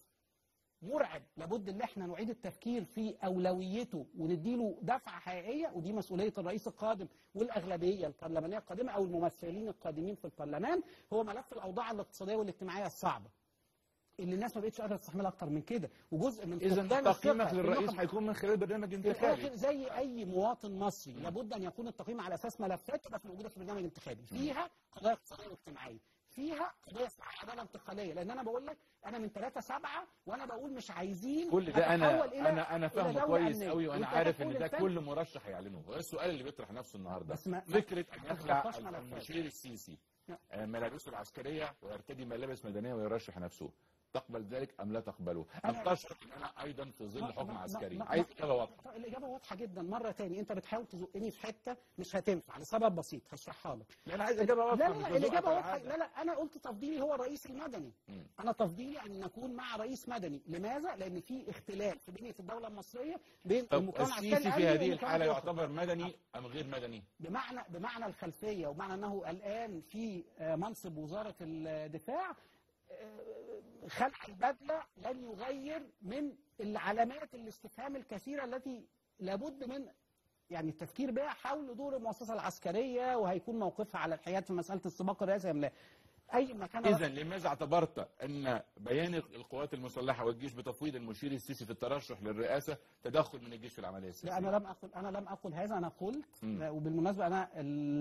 مرعب لابد ان احنا نعيد التفكير في اولويته ونديله دفعه حقيقيه ودي مسؤوليه الرئيس القادم والاغلبيه البرلمانيه القادمه او الممثلين القادمين في البرلمان هو ملف الاوضاع الاقتصاديه والاجتماعيه الصعبه اللي الناس ما بقتش قادره تستحملها اكتر من كده وجزء من اذا فقدان تقييمك الثقة للرئيس بالنخب- هيكون من خلال برنامج في انتخابي الاخر زي اي مواطن مصري لابد ان يكون التقييم على اساس ملفات تبقى موجوده في برنامج انتخابي فيها قضايا اقتصاديه واجتماعيه فيها قضايا اسمها عداله انتقاليه لان انا بقول لك انا من 3 7 وانا بقول مش عايزين كل ده انا نتحول إلى- انا انا إلى فاهمه دولة كويس أمنية. قوي وانا وأنت عارف ان بتقول ده الفن- كل مرشح يعلنه هو السؤال اللي بيطرح نفسه النهارده بس ما- فكره ان ما يخلع تخطاش ملفات. المشير السيسي لا. آه، ملابسه العسكريه ويرتدي ملابس مدنيه ويرشح نفسه تقبل ذلك ام لا تقبله؟ ام أنا- تشعر ان انا ايضا في ظل ما- حكم ما- عسكري؟ ما- عايز ما- اجابه واضحه طيب الإجابة واضحة جدا مرة تاني أنت بتحاول تزقني في حتة مش هتنفع لسبب بسيط هشرحها لك لا انا عايز اجابه لا واضحه لا مش لا بزقك الإجابة ولا واضحة حاجة. لا لا أنا قلت تفضيلي هو الرئيس المدني مم. أنا تفضيلي أن نكون مع رئيس مدني لماذا؟ لأن في اختلاف في بنية الدولة المصرية بين طب المكون العسكري السيسي في الأمني هذه والمكون الحاله الأخرى. يعتبر مدني ام غير مدني؟ بمعنى بمعنى الخلفيه وبمعنى انه الان في آه، منصب وزاره الدفاع آه، خلع البدله لن يغير من العلامات الاستفهام الكثيره التي لابد من يعني التفكير بها حول دور المؤسسه العسكريه وهيكون موقفها على الحياه في مساله السباق الرئاسي ام لا. اي مكان اذا لماذا اعتبرت ان بيان القوات المسلحه والجيش بتفويض المشير السيسي في الترشح للرئاسه تدخل من الجيش في العمليه السياسيه؟ لا انا لم اقل انا لم اقل هذا انا قلت مم. وبالمناسبه انا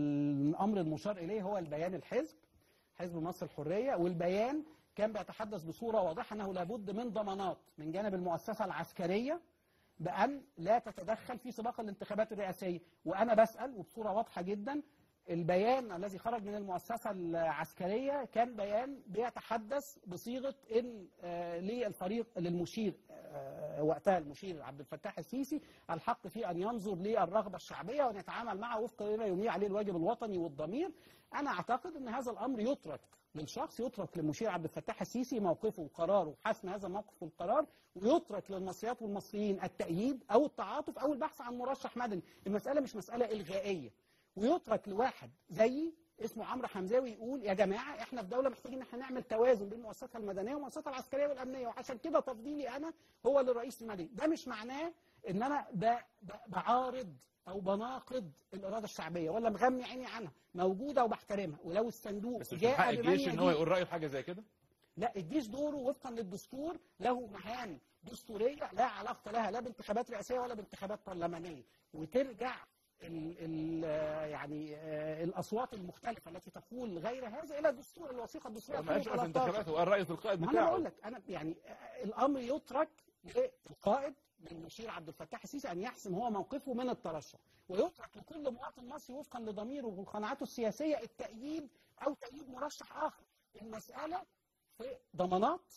الامر المشار اليه هو البيان الحزب حزب مصر الحريه والبيان كان بيتحدث بصوره واضحه انه لابد من ضمانات من جانب المؤسسه العسكريه بان لا تتدخل في سباق الانتخابات الرئاسيه وانا بسال وبصوره واضحه جدا البيان الذي خرج من المؤسسه العسكريه كان بيان بيتحدث بصيغه ان آه، للفريق للمشير آه، وقتها المشير عبد الفتاح السيسي الحق في ان ينظر للرغبه الشعبيه وان يتعامل معها وفقا لما يملي عليه الواجب الوطني والضمير انا اعتقد ان هذا الامر يترك للشخص يترك للمشير عبد الفتاح السيسي موقفه وقراره وحسم هذا الموقف والقرار ويترك للمصريات والمصريين التأييد او التعاطف او البحث عن مرشح مدني المساله مش مساله الغائيه ويترك لواحد زيي اسمه عمرو حمزاوي يقول يا جماعه احنا في دوله محتاجين ان احنا نعمل توازن بين المؤسسات المدنيه والمؤسسات العسكريه والامنيه وعشان كده تفضيلي انا هو للرئيس المدني ده مش معناه ان انا ب... ب... بعارض او بناقض الاراده الشعبيه ولا مغمي عيني عنها موجوده وبحترمها ولو الصندوق بس مش من حق جاء بمن الجيش ان هو يجيب يقول رايه في حاجه زي كده؟ لا الجيش دوره وفقا للدستور له مهام دستوريه لا علاقه لها لا بانتخابات رئاسيه ولا بانتخابات برلمانيه وترجع ال ال يعني آه، الاصوات المختلفه التي تقول غير هذا الى الدستور الوثيقه الدستوريه ما قالش في 2013. انتخابات هو قال رايه في القائد ما انا بقول بتاعه لك انا يعني آه، الامر يترك للقائد للمشير عبد الفتاح السيسي ان يحسم هو موقفه من الترشح ويترك لكل مواطن مصري وفقا لضميره وقناعاته السياسيه التأييد او تأييد مرشح اخر المساله في ضمانات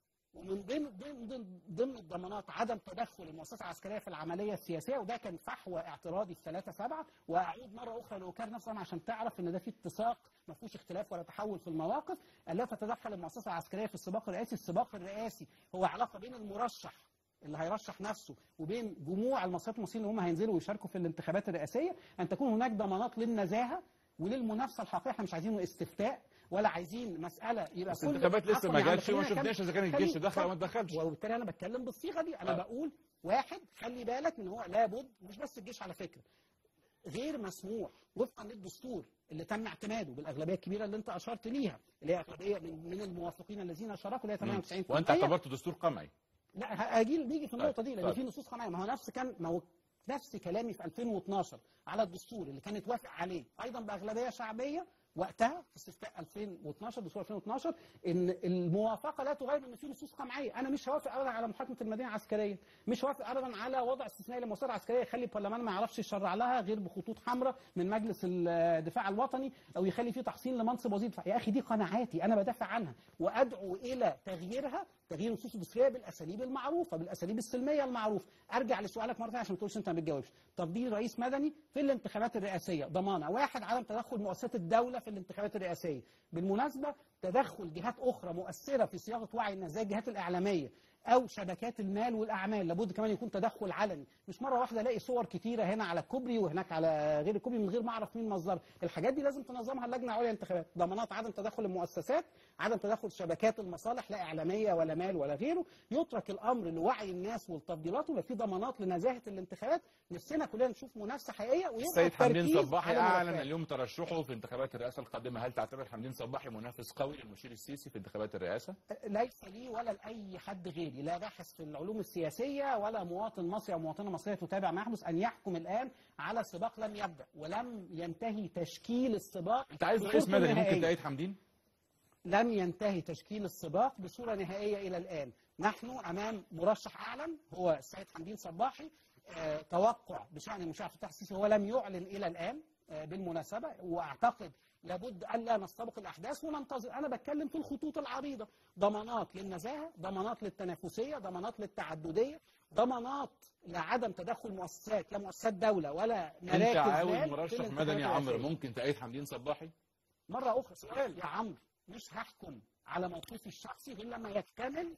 ومن ضمن ضمن ضمن, ضمن الضمانات عدم تدخل المؤسسه العسكريه في العمليه السياسيه وده كان فحوى اعتراضي في 3 7 واعود مره اخرى لاوكار نفسه طبعاً عشان تعرف ان ده في اتساق ما فيهوش اختلاف ولا تحول في المواقف الا تتدخل المؤسسه العسكريه في السباق الرئاسي السباق الرئاسي هو علاقه بين المرشح اللي هيرشح نفسه وبين جموع المصريات المصريين اللي هم هينزلوا ويشاركوا في الانتخابات الرئاسيه ان تكون هناك ضمانات للنزاهه وللمنافسه الحقيقيه احنا مش عايزينه استفتاء ولا عايزين مساله يبقى بس كل- الانتخابات لسه عفواً ما يعني جاتش وما خلينا شفناش اذا كان خلينا- الجيش دخل او ما دخلش وبالتالي انا بتكلم بالصيغه دي انا آه. بقول واحد خلي بالك ان هو لابد مش بس الجيش على فكره غير مسموح وفقا للدستور اللي تم اعتماده بالاغلبيه الكبيره اللي انت اشرت ليها اللي هي اغلبيه من, من الموافقين الذين شاركوا اللي هي 98 وانت اعتبرته دستور قمعي لا هاجي نيجي في النقطه دي لان طيب. في نصوص قانونيه ما هو نفس كان ما هو نفس كلامي في 2012 على الدستور اللي كان اتوافق عليه ايضا باغلبيه شعبيه وقتها في استفتاء 2012 دستور 2012 ان الموافقه لا تغير ان في نصوص قمعيه انا مش هوافق ابدا على محاكمه المدينه العسكريه مش هوافق ابدا على وضع استثنائي للمؤسسات العسكريه يخلي البرلمان ما يعرفش يشرع لها غير بخطوط حمراء من مجلس الدفاع الوطني او يخلي فيه تحصين لمنصب وزير دفاع يا اخي دي قناعاتي انا بدافع عنها وادعو الى تغييرها تغيير النصوص الدستوريه بالاساليب المعروفه بالاساليب السلميه المعروفه ارجع لسؤالك مره ثانيه عشان ما تقولش انت ما بتجاوبش تفضيل رئيس مدني في الانتخابات الرئاسيه ضمانه واحد عدم تدخل مؤسسات الدوله في الانتخابات الرئاسيه بالمناسبه تدخل جهات اخرى مؤثره في صياغه وعي الناس زي الجهات الاعلاميه او شبكات المال والاعمال لابد كمان يكون تدخل علني مش مره واحده الاقي صور كتيره هنا على الكوبري وهناك على غير الكوبري من غير ما اعرف مين مصدرها الحاجات دي لازم تنظمها اللجنه العليا للانتخابات ضمانات عدم تدخل المؤسسات عدم تدخل شبكات المصالح لا اعلاميه ولا مال ولا غيره يترك الامر لوعي الناس والتفضيلات ويبقى في ضمانات لنزاهه الانتخابات نفسنا كلنا نشوف منافسه حقيقيه ويبقى السيد حمدين التركيز صباحي على اعلن ملفات. اليوم ترشحه في انتخابات الرئاسه القادمه هل تعتبر حمدين صباحي منافس قوي للمشير السيسي في انتخابات الرئاسه؟ ليس لي ولا لاي حد غيري لا باحث في العلوم السياسيه ولا مواطن مصري او مواطنه مصريه تتابع ما يحدث ان يحكم الان على سباق لم يبدا ولم ينتهي تشكيل السباق انت عايز بصورته رئيس مدني ممكن النهائية. تأيد حمدين؟ لم ينتهي تشكيل السباق بصوره نهائيه الى الان نحن امام مرشح اعلن هو السيد حمدين صباحي آه، توقع بشان المشير عبد الفتاح السيسي هو لم يعلن الى الان آه، بالمناسبه واعتقد لابد الا نستبق الاحداث وننتظر انا بتكلم في الخطوط العريضه ضمانات للنزاهه ضمانات للتنافسيه ضمانات للتعدديه ضمانات لعدم تدخل مؤسسات لا مؤسسات دوله ولا مراكز انت عاوز مال في مرشح الانتخابات مدني يا عمرو الرئاسية. ممكن تأيد حمدين صباحي؟ مرة أخرى سؤال يا عمرو مش هحكم على موقفي الشخصي غير لما يكتمل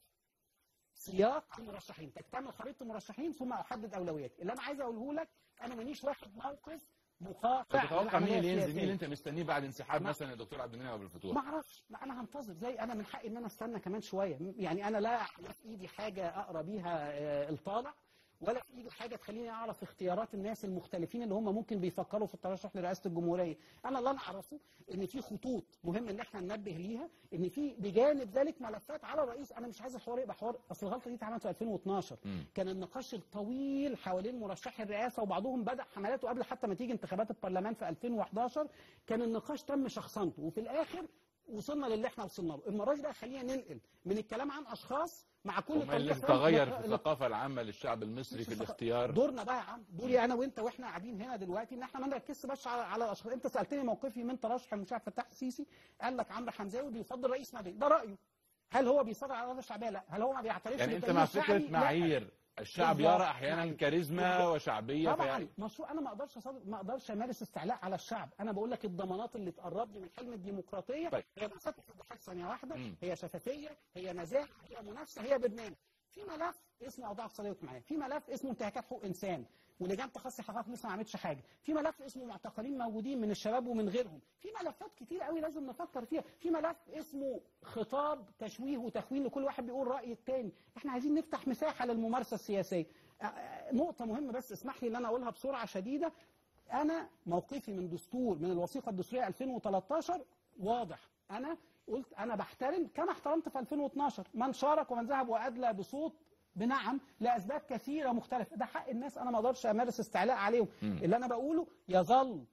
سياق المرشحين تكتمل خريطة المرشحين ثم أحدد أولوياتي اللي أنا عايز أقوله لك أنا مانيش واخد موقف مقاطع تتوقع للعملية مين اللي ينزل مين السياسية. اللي انت مستنيه بعد انسحاب ما- مثلا الدكتور عبد المنعم ابو الفتوح ما اعرفش ما انا هنتظر زي انا من حقي ان انا استنى كمان شويه يعني انا لا لا في ايدي حاجه اقرا بيها آه، الطالع ولا في ايدي حاجه تخليني اعرف اختيارات الناس المختلفين اللي هم ممكن بيفكروا في الترشح لرئاسه الجمهوريه انا اللي انا اعرفه ان في خطوط مهم ان احنا ننبه ليها ان في بجانب ذلك ملفات على الرئيس انا مش عايز الحوار يبقى حوار اصل الغلطه دي اتعملت في 2012 مم. كان النقاش الطويل حوالين مرشحي الرئاسه وبعضهم بدا حملاته قبل حتى ما تيجي انتخابات البرلمان في 2011 كان النقاش تم شخصنته وفي الاخر وصلنا للي احنا وصلنا له المره دي بقى خلينا ننقل من الكلام عن اشخاص مع كل وما اللي طريقة تغير لق- في لق- الثقافه العامه للشعب المصري في الاختيار دورنا بقى يا عم دوري انا وانت واحنا قاعدين هنا دلوقتي ان احنا ما نركزش بس على على الاشخاص انت سالتني موقفي من ترشح المشاع فتاح السيسي قال لك عمرو حمزاوي بيفضل رئيس مدني ده رايه هل هو بيصدر على الاراده الشعبيه لا هل هو ما بيعترفش يعني انت بالتأييد مع الشعبي؟ فكره لا. معايير الشعب بالظبط. يرى احيانا معايير. كاريزما بالظبط. وشعبيه طبعا فيعني مشروع انا ما اقدرش أصدر ما اقدرش امارس استعلاء على الشعب انا بقول لك الضمانات اللي تقربني من حلم الديمقراطيه طيب. هي مسافه الضحك ثانيه واحده مم. هي شفافيه هي نزاهه هي منافسه هي برنامج في ملف اسمه اوضاع اقتصاديه واجتماعيه في ملف اسمه انتهاكات حقوق انسان ولجان تخصص حقائق لسه ما عملتش حاجه في ملف اسمه معتقلين موجودين من الشباب ومن غيرهم في ملفات كتير قوي لازم نفكر فيها في ملف اسمه خطاب تشويه وتخوين لكل واحد بيقول راي التاني احنا عايزين نفتح مساحه للممارسه السياسيه آه، آه، نقطه مهمه بس اسمح لي ان انا اقولها بسرعه شديده انا موقفي من دستور من الوثيقه الدستوريه 2013 واضح انا قلت انا بحترم كما احترمت في 2012 من شارك ومن ذهب وادلى بصوت بنعم لاسباب كثيره مختلفه ده حق الناس انا ما اقدرش امارس استعلاء عليهم مم. اللي انا بقوله يظل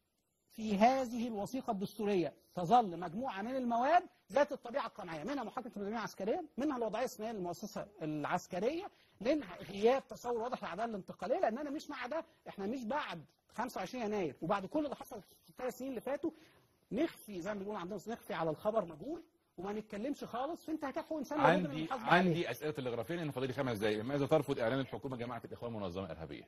في هذه الوثيقه الدستوريه تظل مجموعه من المواد ذات الطبيعه القمعيه منها محاكمه المدنيه العسكريه منها الوضعيه الثانيه للمؤسسه العسكريه منها غياب تصور واضح للعداله الانتقاليه لان انا مش مع ده احنا مش بعد 25 يناير وبعد كل اللي حصل في الثلاث سنين اللي فاتوا نخفي زي ما بيقولوا عندنا نخفي على الخبر مجهول وما نتكلمش خالص في انتهاكات حقوق انسان لابد من عندي المحاسبة عليه. عندي اسئله تلغرافيه لان فاضل لي خمس دقائق ماذا ترفض اعلان الحكومه جماعه الاخوان منظمه ارهابيه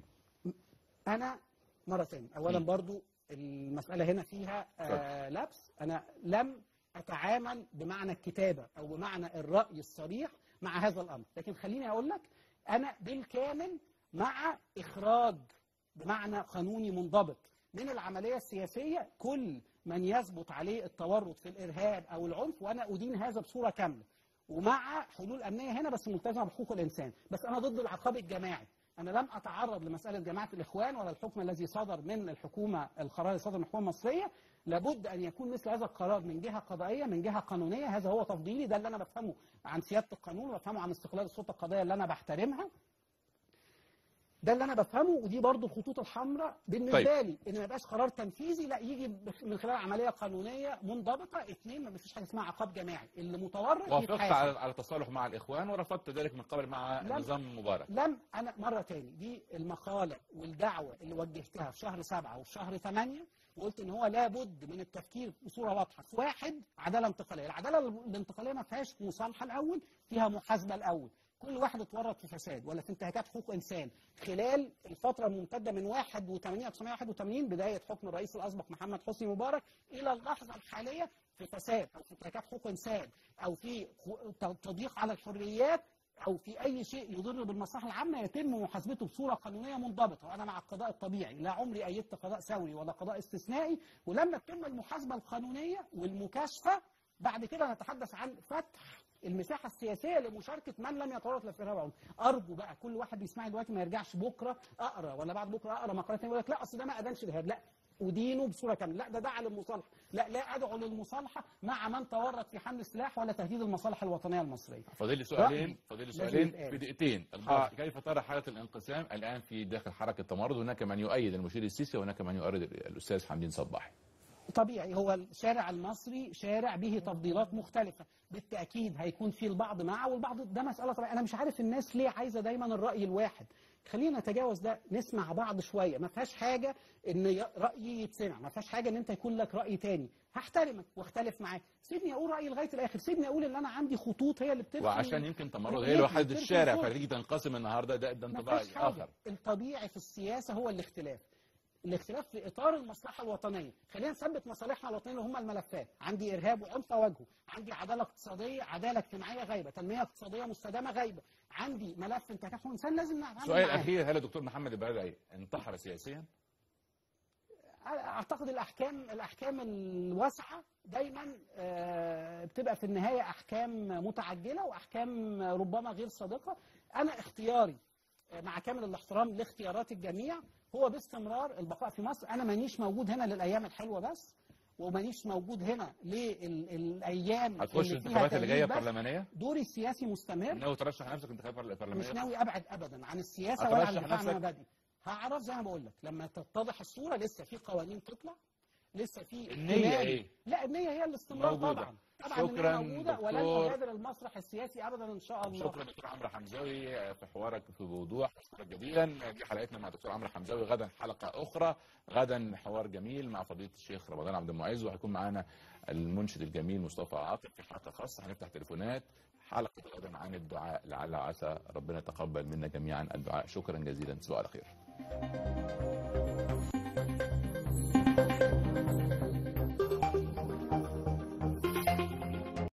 انا مره ثانيه اولا مم. برضو المساله هنا فيها آه لبس انا لم اتعامل بمعنى الكتابه او بمعنى الراي الصريح مع هذا الامر لكن خليني اقول لك انا بالكامل مع اخراج بمعنى قانوني منضبط من العمليه السياسيه كل من يثبت عليه التورط في الارهاب او العنف وانا ادين هذا بصوره كامله ومع حلول امنيه هنا بس ملتزمه بحقوق الانسان بس انا ضد العقاب الجماعي انا لم اتعرض لمساله جماعه الاخوان ولا الحكم الذي صدر من الحكومه القرار اللي صدر من الحكومه المصريه لابد ان يكون مثل هذا القرار من جهه قضائيه من جهه قانونيه هذا هو تفضيلي ده اللي انا بفهمه عن سياده القانون وبفهمه عن استقلال السلطه القضائيه اللي انا بحترمها ده اللي انا بفهمه ودي برضو الخطوط الحمراء بالنسبه طيب. لي ان ما يبقاش قرار تنفيذي لا يجي بخ- من خلال عمليه قانونيه منضبطه اثنين ما فيش حاجه اسمها عقاب جماعي اللي متورط وافقت يتحاسب. على على التصالح مع الاخوان ورفضت ذلك من قبل مع لم- نظام مبارك لم انا مره تاني دي المقاله والدعوه اللي وجهتها في شهر سبعه وفي شهر ثمانيه وقلت ان هو لابد من التفكير بصوره واضحه في واحد عداله انتقاليه، العداله الانتقاليه ما فيهاش مصالحه الاول فيها محاسبه الاول، كل واحد اتورط في فساد ولا في انتهاكات حقوق انسان خلال الفتره الممتده من 81 1981 بدايه حكم الرئيس الاسبق محمد حسني مبارك الى اللحظه الحاليه في فساد او في انتهاكات حقوق انسان او في خ- تضييق على الحريات او في اي شيء يضر بالمصلحه العامه يتم محاسبته بصوره قانونيه منضبطه وانا مع القضاء الطبيعي لا عمري ايدت قضاء ثوري ولا قضاء استثنائي ولما تتم المحاسبه القانونيه والمكاشفه بعد كده نتحدث عن فتح المساحه السياسيه لمشاركه من لم يتورط لا في ارهاب أو عنف. ارجو بقى كل واحد بيسمعني دلوقتي ما يرجعش بكره اقرا ولا بعد بكره اقرا مقالات تانية يقول لك لا اصل ده ما ادانش ارهاب لا ادينه بصوره كامله لا ده دعا للمصالحه لا لا ادعو للمصالحه مع من تورط في حمل السلاح ولا تهديد المصالح الوطنيه المصريه فاضل لي سؤالين رأيي فاضل لي لازم سؤالين يتقال. في دقيقتين البعض كيف ترى حاله الانقسام الان في داخل حركه تمرد هناك من يؤيد المشير السيسي وهناك من يؤيد الاستاذ حمدين صباحي طبيعي هو الشارع المصري شارع به تفضيلات مختلفة بالتأكيد هيكون في البعض معه والبعض ده مسألة طبيعية أنا مش عارف الناس ليه عايزة دايما الرأي الواحد خلينا نتجاوز ده نسمع بعض شوية ما فيهاش حاجة ان ي- رأيي يتسمع ما فيهاش حاجة ان انت يكون لك رأي تاني هحترمك واختلف معاك سيبني اقول رأيي لغاية الاخر سيبني اقول ان انا عندي خطوط هي اللي بترسم وعشان يمكن تمرد هي رؤيتي، لوحدة بترسم الشارع صورة. فتيجي تنقسم النهارده ده ده ما انطباع فيهاش حاجة اخر الطبيعي في السياسة هو الاختلاف الاختلاف في اطار المصلحه الوطنيه خلينا نثبت مصالحنا الوطنيه اللي هم الملفات عندي ارهاب وعنف واجهه عندي عداله اقتصاديه عداله اجتماعيه غايبه تنميه اقتصاديه مستدامه غايبه عندي ملف انتهاك حقوق الانسان لازم نتعامل سؤال معاه. اخير هل الدكتور محمد البرادعي انتحر سياسيا؟ اعتقد الاحكام الاحكام الواسعه دايما آه، بتبقى في النهايه احكام متعجله واحكام ربما غير صادقه انا اختياري آه، مع كامل الاحترام لاختيارات الجميع هو باستمرار البقاء في مصر انا مانيش موجود هنا للايام الحلوه بس ومانيش موجود هنا للايام هتخش اللي فيها الانتخابات اللي جايه تغيير بس. برلمانيه دوري السياسي مستمر ناوي ترشح نفسك انتخابات برلمانيه مش ناوي ابعد ابدا عن السياسه ولا عن هترشح الدفاع عن نفسك؟ مبادئ هعرف زي ما بقول لك لما تتضح الصوره لسه في قوانين تطلع لسه في النية اهتمام. إيه؟ لا النية هي الاستمرار موجودة. طبعا طبعا شكراً النية موجودة ولن دكتور. اغادر المسرح السياسي ابدا ان شاء الله شكرا دكتور عمرو حمزاوي في حوارك في بوضوح اشكرك جزيلا دي حلقتنا مع دكتور عمرو حمزاوي غدا حلقه اخرى غدا حوار جميل مع فضيله الشيخ رمضان عبد المعز وهيكون معانا المنشد الجميل مصطفى عاطف في حلقه خاصه هنفتح تليفونات حلقه غدا عن الدعاء لعل عسى ربنا يتقبل منا جميعا الدعاء شكرا جزيلا تصبحوا على خير